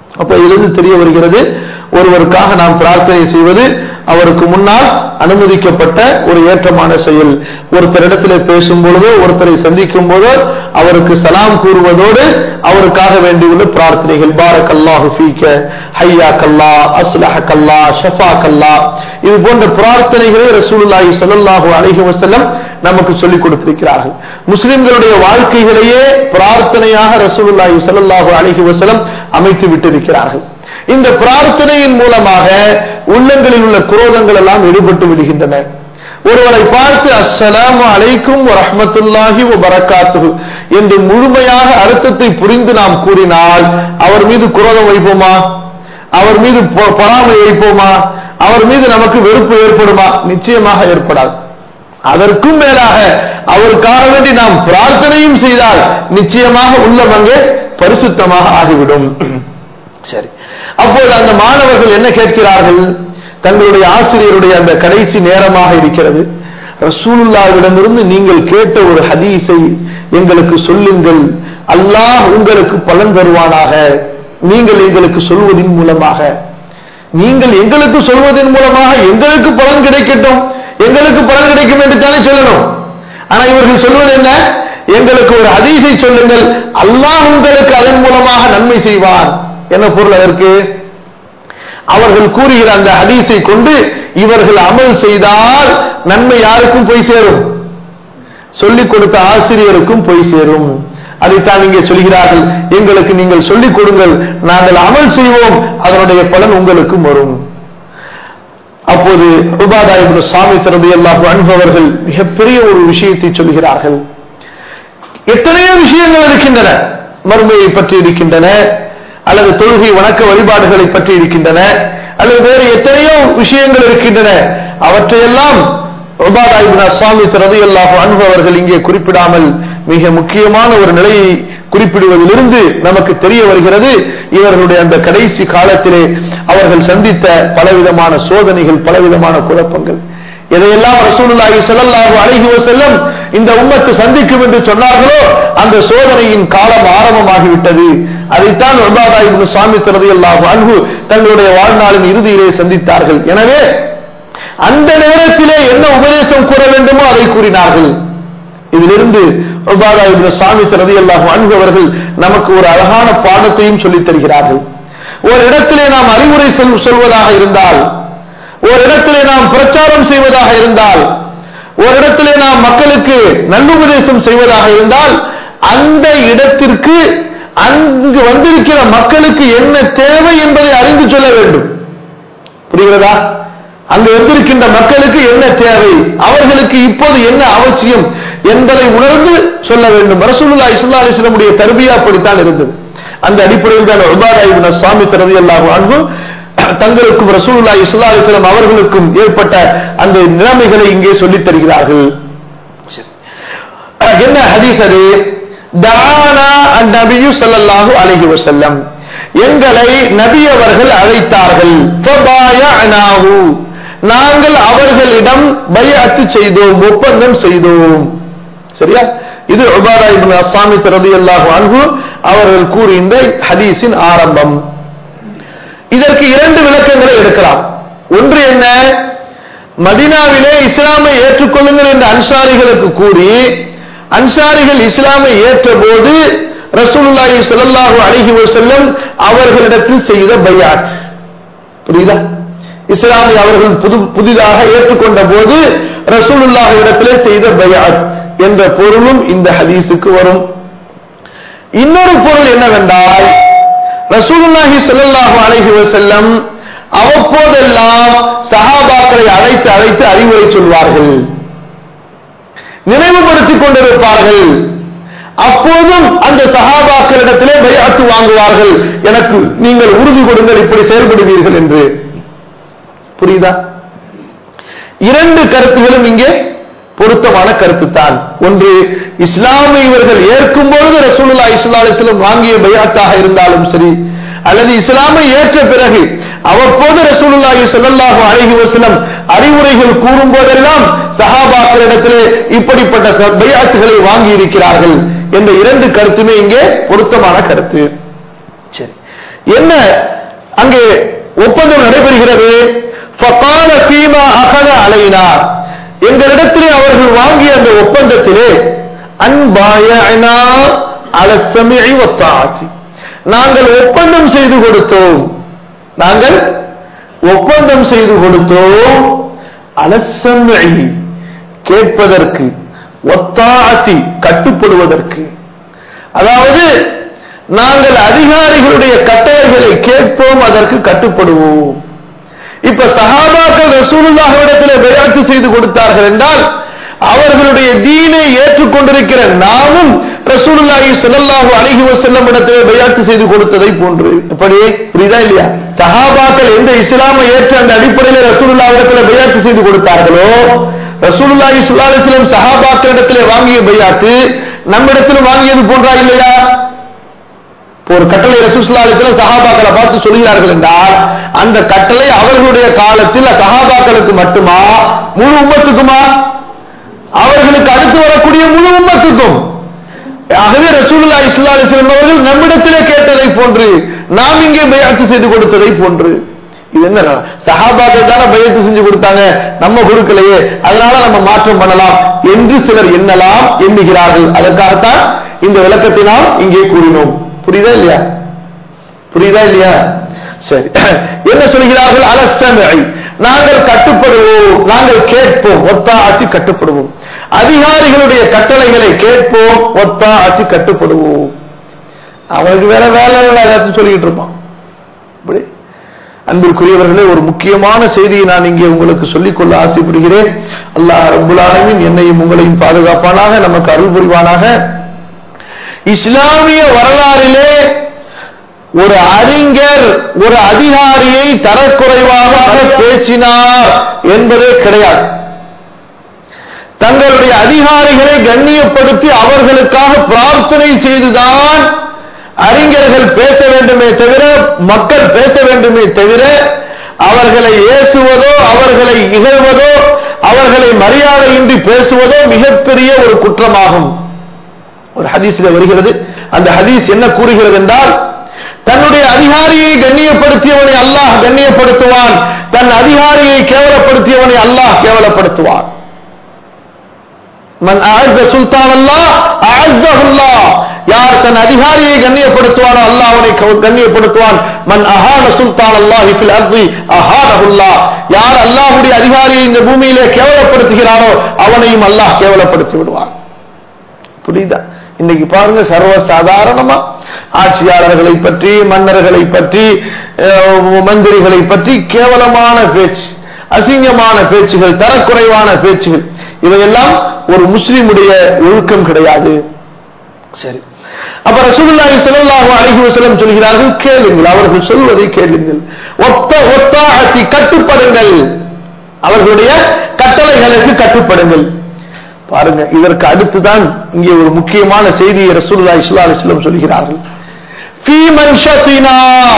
அப்ப இதிலிருந்து தெரிய வருகிறது ஒருவருக்காக நாம் பிரார்த்தனை செய்வது அவருக்கு முன்னால் அனுமதிக்கப்பட்ட ஒரு ஏற்றமான செயல் ஒருத்தரிடத்தில் பேசும் பொழுதோ ஒருத்தரை சந்திக்கும் போதோ அவருக்கு சலாம் கூறுவதோடு அவருக்காக வேண்டியுள்ள பிரார்த்தனைகள் பாரக் அல்லாஹு ஃபீக்க ஹையா கல்லா அஸ்லஹ கல்லா ஷஃபா கல்லா இது போன்ற பிரார்த்தனைகளை ரசூலுல்லாஹி ஸல்லல்லாஹு அலைஹி வஸல்லம் நமக்கு சொல்லிக் கொடுத்திருக்கிறார்கள் முஸ்லிம்களுடைய வாழ்க்கைகளையே பிரார்த்தனையாக ரசூலுல்லாஹி ஸல்லல்லாஹு அலைஹி வஸல்லம் அமைத்து விட்டிருக்கிறார்கள் இந்த பிரார்த்தனையின் மூலமாக உள்ளங்களில் உள்ள குரோதங்கள் எல்லாம் எடுபட்டு விடுகின்றன ஒருவரை பார்த்து அஸ்ஸலாமு அலைக்கும் ரஹ்மத்துல்லாஹி பரக்காத்து என்று முழுமையாக அர்த்தத்தை புரிந்து நாம் கூறினால் அவர் மீது குரோதம் வைப்போமா அவர் மீது பொறாமை வைப்போமா அவர் மீது நமக்கு வெறுப்பு ஏற்படுமா நிச்சயமாக ஏற்படாது அதற்கும் மேலாக அவருக்காக வேண்டி நாம் பிரார்த்தனையும் செய்தால் நிச்சயமாக உள்ளம் அங்கே பரிசுத்தமாக ஆகிவிடும் சரி அப்போது அந்த மாணவர்கள் என்ன கேட்கிறார்கள் தங்களுடைய ஆசிரியருடைய அந்த கடைசி நேரமாக இருக்கிறது ரசூலுல்லாவிடமிருந்து நீங்கள் கேட்ட ஒரு ஹதீஸை எங்களுக்கு சொல்லுங்கள் அல்லாஹ் உங்களுக்கு பலன் தருவானாக நீங்கள் எங்களுக்கு சொல்வதன் மூலமாக நீங்கள் எங்களுக்கு சொல்வதன் மூலமாக எங்களுக்கு பலன் கிடைக்கட்டும் எங்களுக்கு பலன் கிடைக்கும் என்று தானே சொல்லணும் ஆனா இவர்கள் சொல்வது என்ன எங்களுக்கு ஒரு ஹதீஸை சொல்லுங்கள் அல்லாஹ் உங்களுக்கு அதன் மூலமாக நன்மை செய்வான் என்ன பொருள் அதற்கு அவர்கள் கூறுகிற அந்த ஹதீஸை கொண்டு இவர்கள் அமல் செய்தால் நன்மை யாருக்கும் போய் சேரும் சொல்லிக் கொடுத்த ஆசிரியருக்கும் போய் சேரும் அதைத்தான் இங்கே சொல்கிறார்கள் எங்களுக்கு நீங்கள் சொல்லிக் கொடுங்கள் நாங்கள் அமல் செய்வோம் அதனுடைய பலன் உங்களுக்கும் வரும் அப்போது உபாதாயிபு சாமி திறந்து எல்லா அனுபவர்கள் மிகப்பெரிய ஒரு விஷயத்தை சொல்கிறார்கள் எத்தனையோ விஷயங்கள் இருக்கின்றன மறுமையை பற்றி இருக்கின்றன அல்லது தொழுகை வணக்க வழிபாடுகளை பற்றி இருக்கின்றன அல்லது வேறு எத்தனையோ விஷயங்கள் இருக்கின்றன அவற்றையெல்லாம் உபாதாயிபின் சுவாமி திறது எல்லா அனுபவர்கள் இங்கே குறிப்பிடாமல் மிக முக்கியமான ஒரு நிலையை குறிப்பிடுவதிலிருந்து நமக்கு தெரிய வருகிறது இவர்களுடைய அந்த கடைசி காலத்திலே அவர்கள் சந்தித்த பலவிதமான சோதனைகள் பலவிதமான குழப்பங்கள் எதையெல்லாம் ரசூலுல்லாஹி ஸல்லல்லாஹு அலைஹி வஸல்லம் இந்த உம்மத்து சந்திக்கும் என்று சொன்னார்களோ அந்த சோதனையின் காலம் ஆரம்பமாகிவிட்டது அதைத்தான் உபாதா இப்னு சாமி ரலியல்லாஹு அன்ஹு தங்களுடைய வாழ்நாளின் இறுதியிலே சந்தித்தார்கள் எனவே அந்த நேரத்திலே என்ன உபதேசம் கூற வேண்டுமோ அதை கூறினார்கள் இதிலிருந்து உபாதா இப்னு சாமி ரலியல்லாஹு அன்ஹு அவர்கள் நமக்கு ஒரு அழகான பாடத்தையும் சொல்லித் தருகிறார்கள் ஒரு இடத்திலே நாம் அறிவுரை சொல்வதாக இருந்தால் ஒரு இடத்திலே நாம் பிரச்சாரம் செய்வதாக இருந்தால் ஒரு இடத்திலே நாம் மக்களுக்கு நல்லுபதேசம் செய்வதாக இருந்தால் அந்த இடத்திற்கு அங்கு வந்திருக்கிற மக்களுக்கு என்ன தேவை என்பதை அறிந்து சொல்ல வேண்டும் புரிகிறதா அங்கு வந்திருக்கின்ற மக்களுக்கு என்ன தேவை அவர்களுக்கு இப்போது என்ன அவசியம் என்பதை உணர்ந்து சொல்ல வேண்டும் ரசூலுல்லா இஸ்லா அலிஸ்லமுடைய தர்பியா அப்படித்தான் இருந்தது அந்த அடிப்படையில் தான் உபாதாயிபின் சுவாமி தரதி அல்லாஹ் அன்பு தங்களுக்கும் ரசூலுல்லா இஸ்லா அலிஸ்லாம் அவர்களுக்கும் ஏற்பட்ட அந்த நிலைமைகளை இங்கே சொல்லித் தருகிறார்கள் என்ன ஹதீஸ் அது தானா நபியு ஸல்லல்லாஹு அலைஹி வஸல்லம் எங்களை நபி அவர்கள் அழைத்தார்கள் ஃபபாயஅனாஹு நாங்கள் அவர்களிடம் பைஅத்து செய்தோம் ஒப்பந்தம் செய்தோம் சரியா இது உபாதா இப்னு அஸ்ஸாமி ரலியல்லாஹு அன்ஹு அவர்கள் கூறிய ஹதீஸின் ஆரம்பம் இதற்கு இரண்டு விளக்கங்களை எடுக்கலாம் ஒன்று என்ன மதினாவிலே இஸ்லாமை ஏற்றுக்கொள்ளுங்கள் என்ற அன்சாரிகளுக்கு கூறி அன்சாரிகள் இஸ்லாமை ஏற்ற போது ரசூலுல்லாஹி ஸல்லல்லாஹு அலைஹி வஸல்லம் அவர்களிடத்தில் செய்த பையாத் புரியுதா இஸ்லாமை அவர்கள் புது புதிதாக ஏற்றுக்கொண்ட போது ரசூலுல்லாஹி இடத்திலே செய்த பையாத் என்ற பொருளும் இந்த ஹதீஸுக்கு வரும் இன்னொரு பொருள் என்னவென்றால் ரசூலுல்லாஹி ஸல்லல்லாஹு அலைஹி வஸல்லம் அவ்வப்போதெல்லாம் சஹாபாக்களை அழைத்து அழைத்து அறிவுரை சொல்வார்கள் நினைவுபடுத்திக் கொண்டிருப்பார்கள் அப்போதும் அந்த சஹாபாக்களிடத்திலே பையாத்து வாங்குவார்கள் எனக்கு நீங்கள் உறுதி கொடுங்கள் இப்படி செயல்படுவீர்கள் என்று புரியுதா இரண்டு கருத்துகளும் இங்கே பொருத்தமான கருத்து தான் ஒன்று இஸ்லாமை இவர்கள் ஏற்கும் பொழுது ரசூலுல்லா இஸ்லா அலிஸ்லம் வாங்கிய பையாத்தாக இருந்தாலும் சரி அல்லது இஸ்லாமை ஏற்ற பிறகு அவ்வப்போது ரசூலுல்லாஹி ஸல்லல்லாஹு அலைஹி வஸல்லம் அறிவுரைகள் கூறும் போதெல்லாம் சஹாபாக்களிடத்திலே இப்படிப்பட்ட பையாத்துகளை வாங்கி இருக்கிறார்கள் என்ற இரண்டு கருத்துமே இங்கே பொருத்தமான கருத்து சரி என்ன அங்கே ஒப்பந்தம் நடைபெறுகிறது ஃபகால ஃபீமா அகத அலைனா எங்களிடத்திலே அவர்கள் வாங்கிய அந்த ஒப்பந்தத்திலே அன்பாயனா அலசமிழி ஒத்தாட்சி நாங்கள் ஒப்பந்தம் செய்து கொடுத்தோம் நாங்கள் ஒப்பந்தம் செய்து கொடுத்தோம் அலசமிழி கேட்பதற்கு ஒத்தாட்சி கட்டுப்படுவதற்கு அதாவது நாங்கள் அதிகாரிகளுடைய கட்டளைகளை கேட்போம் அதற்கு கட்டுப்படுவோம் இப்ப சஹாபாக்கள் ரசூலுல்லாஹிடத்தில் விளையாட்டு செய்து கொடுத்தார்கள் என்றால் அவர்களுடைய தீனை ஏற்றுக்கொண்டிருக்கிற நாமும் ரசூலுல்லாஹி ஸல்லல்லாஹு அலைஹி வஸல்லம் இடத்தில் விளையாட்டு செய்து கொடுத்ததை போன்று இப்படி புரியுதா இல்லையா சஹாபாக்கள் எந்த இஸ்லாமை ஏற்று அந்த அடிப்படையில் ரசூலுல்லாஹ் இடத்துல விளையாட்டு செய்து கொடுத்தார்களோ ரசூலுல்லாஹி ஸல்லல்லாஹு அலைஹி வஸல்லம் சஹாபாக்கள் இடத்துல வாங்கிய பையாத்து நம்மிடத்தில் வாங்கியது போன்றா இல்லையா ஒரு கட்டளை ரசூலுல்லாஹி அலைஹி வஸல்லம் சஹாபாக்களை பார்த்து சொல்கிறார்கள் என்றால் அந்த கட்டளை அவர்களுடைய காலத்தில் சஹாபாக்களுக்கு மட்டுமா முழு உம்மத்துக்குமா அவர்களுக்கு அடுத்து வரக்கூடிய முழு உம்மத்துக்கும் ஆகவே ரசூலுல்லாஹி ஸல்லல்லாஹு அலைஹி வஸல்லம் அவர்கள் நம்மிடத்திலே கேட்டதை போன்று நாம் இங்கே பைஅத்து செய்து கொடுத்ததை போன்று இது என்ன சஹாபாக்கள் தானே பையத்து செஞ்சு கொடுத்தாங்க நம்ம கொடுக்கலையே அதனால நம்ம மாற்றம் பண்ணலாம் என்று சிலர் எண்ணலாம் எண்ணுகிறார்கள் அதற்காகத்தான் இந்த விளக்கத்தை நாம் இங்கே கூறினோம் புரியுதா இல்லையா புரியுதா இல்லையா சரி என்ன சொல்கிறார்கள் அலசமை நாங்கள் கட்டுப்படுவோம் நாங்கள் கேட்போம் ஒத்தா ஆட்சி கட்டுப்படுவோம் அதிகாரிகளுடைய கட்டளைகளை கேட்போம் ஒத்தா ஆட்சி கட்டுப்படுவோம் அவனுக்கு வேற வேலை ஏதாச்சும் சொல்லிக்கிட்டு இருப்பான் இப்படி அன்பிற்குரியவர்களே ஒரு முக்கியமான செய்தியை நான் இங்கே உங்களுக்கு சொல்லிக்கொள்ள ஆசைப்படுகிறேன் அல்லாஹ் ரபுல்லாலமின் என்னையும் உங்களையும் பாதுகாப்பானாக நமக்கு அருள் புரிவானாக இஸ்லாமிய வரலாறிலே ஒரு அறிஞர் ஒரு அதிகாரியை தரக்குறைவாக பேசினார் என்பதே கிடையாது தங்களுடைய அதிகாரிகளை கண்ணியப்படுத்தி அவர்களுக்காக பிரார்த்தனை செய்துதான் அறிஞர்கள் பேச வேண்டுமே தவிர மக்கள் பேச வேண்டுமே தவிர அவர்களை ஏசுவதோ அவர்களை இகழ்வதோ அவர்களை மரியாதையின்றி பேசுவதோ மிகப்பெரிய ஒரு குற்றமாகும் ஒரு ஹதீஸில் வருகிறது அந்த ஹதீஸ் என்ன கூறுகிறது என்றால் தன்னுடைய அதிகாரியை கண்ணியப்படுத்தியவனை அல்லாஹ் கண்ணியப்படுத்துவான் தன் அதிகாரியை கேவலப்படுத்தியவனை அல்லாஹ் கேவலப்படுத்துவான் மன் அஅஸ்ஸ சுல்தான் அல்லாஹ் அஅஸ்ஸஹுல்லாஹ் யார் தன் அதிகாரியை கண்ணியப்படுத்துவானோ அல்லாஹ் அவனை கண்ணியப்படுத்துவான் மன் அஹான சுல்தான் அல்லாஹி ஃபில் அர்தி அஹானஹுல்லாஹ் யார் அல்லாஹ்வுடைய அதிகாரியை இந்த பூமியிலே கேவலப்படுத்துகிறானோ அவனையும் அல்லாஹ் கேவலப்படுத்தி விடுவான் புரியுதா இன்னைக்கு பாருங்க சர்வ சாதாரணமா ஆட்சியாளர்களை பற்றி மன்னர்களை பற்றி மந்திரிகளை பற்றி கேவலமான பேச்சு அசிங்கமான பேச்சுகள் தரக்குறைவான பேச்சுகள் இவையெல்லாம் ஒரு முஸ்லிமுடைய ஒழுக்கம் கிடையாது சரி அப்ப ரசூலுல்லாஹி ஸல்லல்லாஹு அலைஹி வஸல்லம் சொல்கிறார்கள் கேளுங்கள் அவர்கள் சொல்வதை கேளுங்கள் ஒத்த ஒத்தாகத்தி கட்டுப்படுங்கள் அவர்களுடைய கட்டளைகளுக்கு கட்டுப்படுங்கள் பாருங்க இதற்கு அடுத்துதான் இங்கே ஒரு முக்கியமான செய்தியை ரசூலுல்லாஹி ஸல்லல்லாஹு அலைஹி வஸல்லம் சொல்கிறார்கள் ஃபீ மன்ஷத்தினா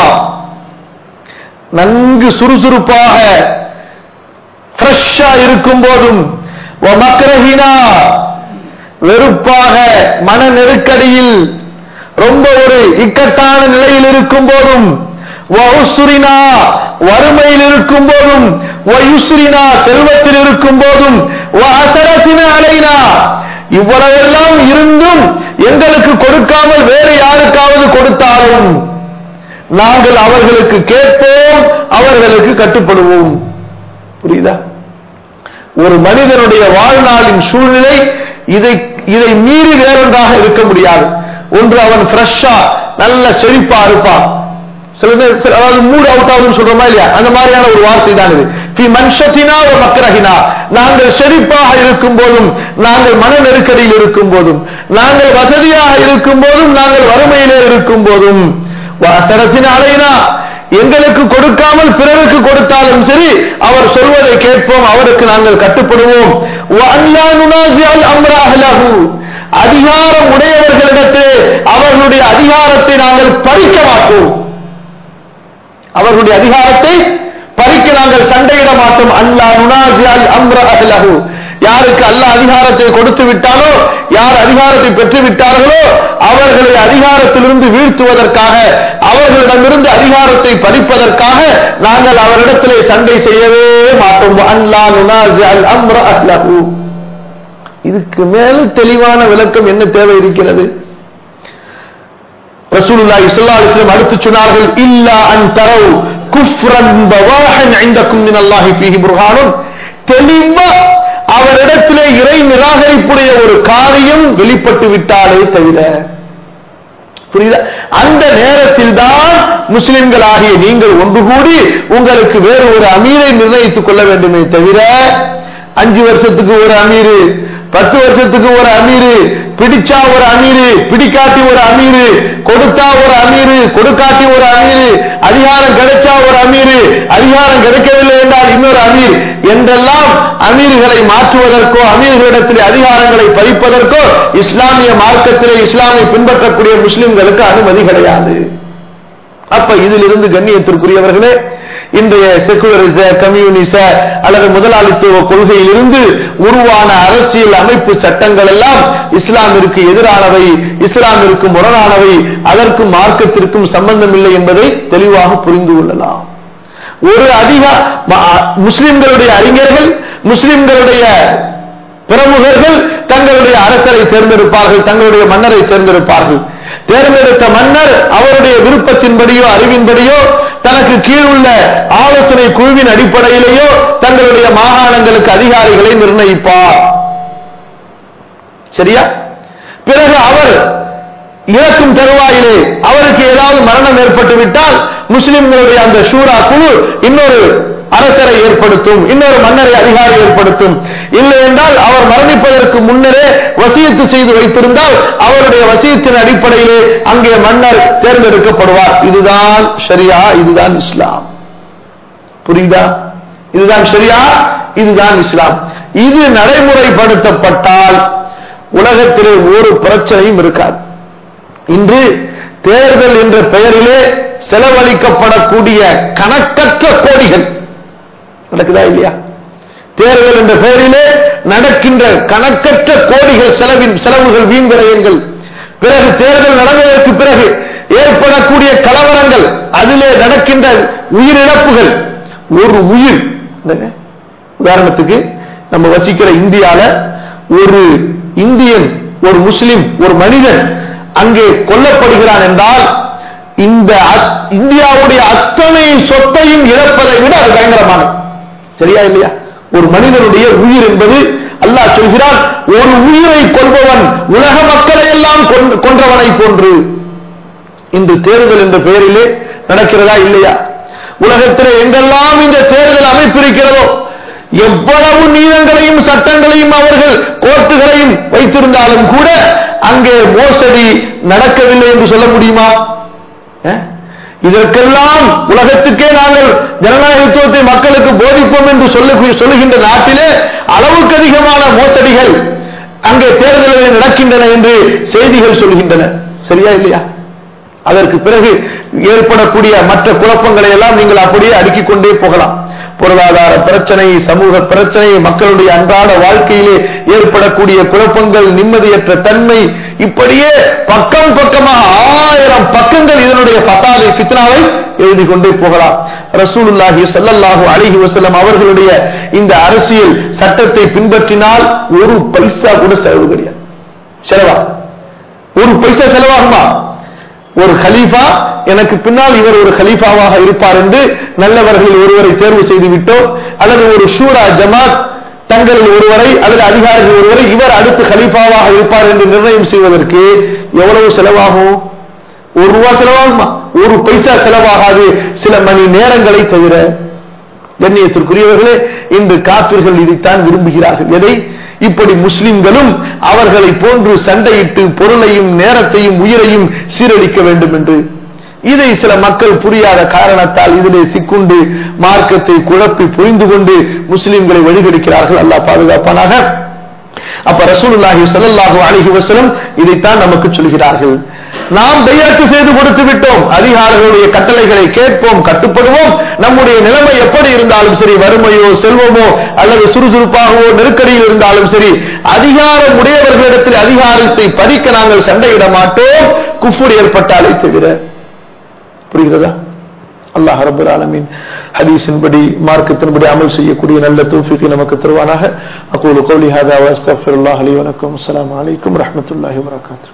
நன்கு சுறுசுறுப்பாக ஃப்ரெஷ்ஷா இருக்கும் போதும் மக்ரஹினா வெறுப்பாக மன நெருக்கடியில் ரொம்ப ஒரு இக்கட்டான நிலையில் இருக்கும் போதும் வசுரினா வறுமையில் இருக்கும் போதும் வயுசுரினா செல்வத்தில் இருக்கும் போதும் அசரத்தின அலைனா இவ்வளவெல்லாம் இருந்தும் எங்களுக்கு கொடுக்காமல் வேறு யாருக்காவது கொடுத்தாலும் நாங்கள் அவர்களுக்கு கேட்போம் அவர்களுக்கு கட்டுப்படுவோம் புரியுதா ஒரு மனிதனுடைய வாழ்நாளின் சூழ்நிலை இதை இதை மீறி வேறொன்றாக இருக்க முடியாது ஒன்று அவன் ஃப்ரெஷ்ஷா நல்ல செழிப்பா இருப்பான் சில அதாவது மூட் அவுட் ஆகுதுன்னு சொல்றோமா இல்லையா அந்த மாதிரியான ஒரு வார்த்தை தான் இது பி மன்ஷத்தினா ஒரு மக்கரகினா நாங்கள் செழிப்பாக இருக்கும் போதும் நாங்கள் மன நெருக்கடியில் இருக்கும் போதும் நாங்கள் வசதியாக இருக்கும் போதும் நாங்கள் வறுமையிலே இருக்கும் போதும் சரசின அலைனா எங்களுக்கு கொடுக்காமல் பிறருக்கு கொடுத்தாலும் சரி அவர் சொல்வதை கேட்போம் அவருக்கு நாங்கள் கட்டுப்படுவோம் அதிகாரம் உடையவர்களிடத்து அவர்களுடைய அதிகாரத்தை நாங்கள் பறிக்க மாட்டோம் அவர்களுடைய அதிகாரத்தை பறிக்க நாங்கள் சண்டையிட மாட்டோம் அல்லா நுனாஜியால் அம்ர அஹ்லஹு யாருக்கு அல்ல அதிகாரத்தை கொடுத்து விட்டாலோ யார் அதிகாரத்தை பெற்று விட்டார்களோ அவர்களை அதிகாரத்திலிருந்து வீழ்த்துவதற்காக அவர்களிடமிருந்து அதிகாரத்தை பறிப்பதற்காக நாங்கள் அவரிடத்திலே சண்டை செய்யவே மாட்டோம் அல்லா நுனாஜ் அல் அம்ர அஹ்லஹு இதுக்கு மேல் தெளிவான விளக்கம் என்ன தேவை இருக்கிறது ரசூலுல்லாஹி ஸல்லல்லாஹு அலைஹி வஸல்லம் அடுத்து சொன்னார்கள் இல்லா அன் தரவு குஃப்ரன் பவாஹன் இந்தக்கும் மினல்லாஹி ஃபீஹி புர்ஹானுன் தெளிவா அவரிடத்திலே இறை நிராகரிப்புடைய ஒரு காரியம் வெளிப்பட்டு விட்டாலே தவிர புரியுதா அந்த நேரத்தில் தான் முஸ்லிம்கள் ஆகிய நீங்கள் ஒன்று கூடி உங்களுக்கு வேறு ஒரு அமீரை நிர்ணயித்துக் கொள்ள வேண்டுமே தவிர அஞ்சு வருஷத்துக்கு ஒரு அமீரு பத்து வருஷத்துக்கு ஒரு அமீரு பிடிச்சா ஒரு அமீரு பிடிக்காட்டி ஒரு அமீரு கொடுத்தா ஒரு அமீரு கொடுக்காட்டி ஒரு அமீரு அதிகாரம் கிடைச்சா ஒரு அமீரு அதிகாரம் கிடைக்கவில்லை என்றால் இன்னொரு அமீர் என்றெல்லாம் அமீர்களை மாற்றுவதற்கோ அமீர்களிடத்தில் அதிகாரங்களை பறிப்பதற்கோ இஸ்லாமிய மார்க்கத்திலே இஸ்லாமை பின்பற்றக்கூடிய முஸ்லிம்களுக்கு அனுமதி கிடையாது அப்ப இதிலிருந்து கண்ணியத்திற்குரியவர்களே இன்றைய செகுலரிச கம்யூனிச அல்லது முதலாளித்துவ கொள்கையிலிருந்து உருவான அரசியல் அமைப்பு சட்டங்கள் எல்லாம் இஸ்லாமிற்கு எதிரானவை இஸ்லாமிற்கு முரணானவை அதற்கும் மார்க்கத்திற்கும் சம்பந்தம் இல்லை என்பதை தெளிவாக புரிந்து கொள்ளலாம் ஒரு அதிக முஸ்லிம்களுடைய அறிஞர்கள் முஸ்லிம்களுடைய பிரமுகர்கள் தங்களுடைய அரசரை தேர்ந்தெடுப்பார்கள் தங்களுடைய மன்னரை தேர்ந்தெடுப்பார்கள் தேர்ந்தெடுத்த மன்னர் அவருடைய விருப்பத்தின்படியோ அறிவின்படியோ தனக்கு கீழுள்ள ஆலோசனை குழுவின் அடிப்படையிலேயோ தங்களுடைய மாகாணங்களுக்கு அதிகாரிகளை நிர்ணயிப்பார் சரியா பிறகு அவர் இறக்கும் தருவாயிலே அவருக்கு ஏதாவது மரணம் ஏற்பட்டு விட்டால் முஸ்லிம்களுடைய அந்த ஷூரா குழு இன்னொரு அரசரை ஏற்படுத்தும் இன்னொரு மன்னரை அதிகாரி ஏற்படுத்தும் இல்லை என்றால் அவர் மரணிப்பதற்கு முன்னரே வசியத்து செய்து வைத்திருந்தால் அவருடைய வசியத்தின் அடிப்படையிலே அங்கே மன்னர் தேர்ந்தெடுக்கப்படுவார் இதுதான் சரியா இதுதான் இஸ்லாம் புரியுதா இதுதான் சரியா இதுதான் இஸ்லாம் இது நடைமுறைப்படுத்தப்பட்டால் உலகத்திலே ஒரு பிரச்சனையும் இருக்காது இன்று தேர்தல் என்ற பெயரிலே செலவழிக்கப்படக்கூடிய கணக்கற்ற கோடிகள் நடக்குதா இல்லையா தேர்தல் என்ற பெயரிலே நடக்கின்ற கணக்கற்ற கோடிகள் செலவின் செலவுகள் வீண் விரயங்கள் பிறகு தேர்தல் நடந்ததற்கு பிறகு ஏற்படக்கூடிய கலவரங்கள் அதிலே நடக்கின்ற உயிரிழப்புகள் ஒரு உயிர் உதாரணத்துக்கு நம்ம வசிக்கிற இந்தியால ஒரு இந்தியன் ஒரு முஸ்லிம் ஒரு மனிதன் அங்கே கொல்லப்படுகிறான் என்றால் இந்த இந்தியாவுடைய அத்தனை சொத்தையும் இழப்பதை விட அது பயங்கரமானது சரியா இல்லையா ஒரு மனிதனுடைய உயிர் என்பது அல்லாஹ் சொல்கிறான் ஒரு உயிரை கொள்பவன் உலக மக்களை எல்லாம் கொன்றவனை போன்று இன்று தேர்தல் என்ற பெயரிலே நடக்கிறதா இல்லையா உலகத்தில் எங்கெல்லாம் இந்த தேர்தல் அமைப்பு இருக்கிறதோ எவ்வளவு நீதங்களையும் சட்டங்களையும் அவர்கள் கோர்ட்டுகளையும் வைத்திருந்தாலும் கூட அங்கே மோசடி நடக்கவில்லை என்று சொல்ல முடியுமா இதற்கெல்லாம் உலகத்துக்கே நாங்கள் ஜனநாயகத்துவத்தை மக்களுக்கு போதிப்போம் என்று சொல்லுகின்ற நாட்டிலே அளவுக்கு அதிகமான மோசடிகள் அங்கே தேர்தல்கள் நடக்கின்றன என்று செய்திகள் சொல்கின்றன சரியா இல்லையா அதற்கு பிறகு ஏற்படக்கூடிய மற்ற குழப்பங்களை எல்லாம் நீங்கள் அப்படியே அடுக்கிக் கொண்டே போகலாம் பொருளாதார பிரச்சனை சமூக பிரச்சனை மக்களுடைய அன்றாட வாழ்க்கையிலே ஏற்படக்கூடிய குழப்பங்கள் நிம்மதியற்ற தன்மை இப்படியே பக்கம் பக்கமாக ஆயிரம் பக்கங்கள் இதனுடைய பசாலை பித்னாவை எழுதி கொண்டே போகலாம் ரசூலுல்லாஹி சல்லல்லாஹு அலிஹி வசல்லம் அவர்களுடைய இந்த அரசியல் சட்டத்தை பின்பற்றினால் ஒரு பைசா கூட செலவு கிடையாது செலவா ஒரு பைசா செலவாகுமா ஒரு ஹலீஃபா எனக்கு பின்னால் இவர் ஒரு ஹலீஃபாவாக இருப்பார் என்று நல்லவர்களில் ஒருவரை தேர்வு செய்து விட்டோ அல்லது ஒரு ஷூரா ஜமாத் தங்களில் ஒருவரை அல்லது அதிகாரிகள் ஒருவரை இவர் அடுத்து ஹலீஃபாவாக இருப்பார் என்று நிர்ணயம் செய்வதற்கு எவ்வளவு செலவாகும் ஒரு ரூபா செலவாகுமா ஒரு பைசா செலவாகாது சில மணி நேரங்களை தவிர கண்ணியத்திற்குரியவர்களே இன்று காப்பிர்கள் இதைத்தான் விரும்புகிறார்கள் எதை இப்படி முஸ்லிம்களும் அவர்களை போன்று சண்டையிட்டு பொருளையும் நேரத்தையும் உயிரையும் சீரழிக்க வேண்டும் என்று இதை சில மக்கள் புரியாத காரணத்தால் இதிலே சிக்குண்டு மார்க்கத்தை குழப்பி புரிந்து கொண்டு முஸ்லிம்களை வழிகெடுக்கிறார்கள் அல்லாஹ் பாதுகாப்பானாக அப்ப ரசூலுல்லாஹி ஸல்லல்லாஹு அலைஹி வஸல்லம் இதைத்தான் நமக்கு சொல்கிறார்கள் நாம் பையாத்து செய்து கொடுத்து விட்டோம் அதிகாரிகளுடைய கட்டளைகளை கேட்போம் கட்டுப்படுவோம் நம்முடைய நிலைமை எப்படி இருந்தாலும் சரி வறுமையோ செல்வமோ அல்லது சுறுசுறுப்பாகவோ நெருக்கடியில் இருந்தாலும் சரி அதிகாரம் உடையவர்களிடத்தில் அதிகாரத்தை பறிக்க நாங்கள் சண்டையிட மாட்டோம் குஃபுர் ஏற்பட்டாலே தவிர புரிகிறதா அல்லாஹ் ரபுல் ஆலமீன் ஹதீஸின்படி மார்க்கத்தின்படி அமல் செய்யக்கூடிய நல்ல தௌஃபீக்கை நமக்கு தருவானாக அகூலு கௌலி ஹாதா வஸ்தக்ஃபிருல்லாஹ் லி வலக்கும் அஸ்ஸலாமு அலைக்கும் ரஹ்மத்துல்லாஹி வபரகாத்துஹு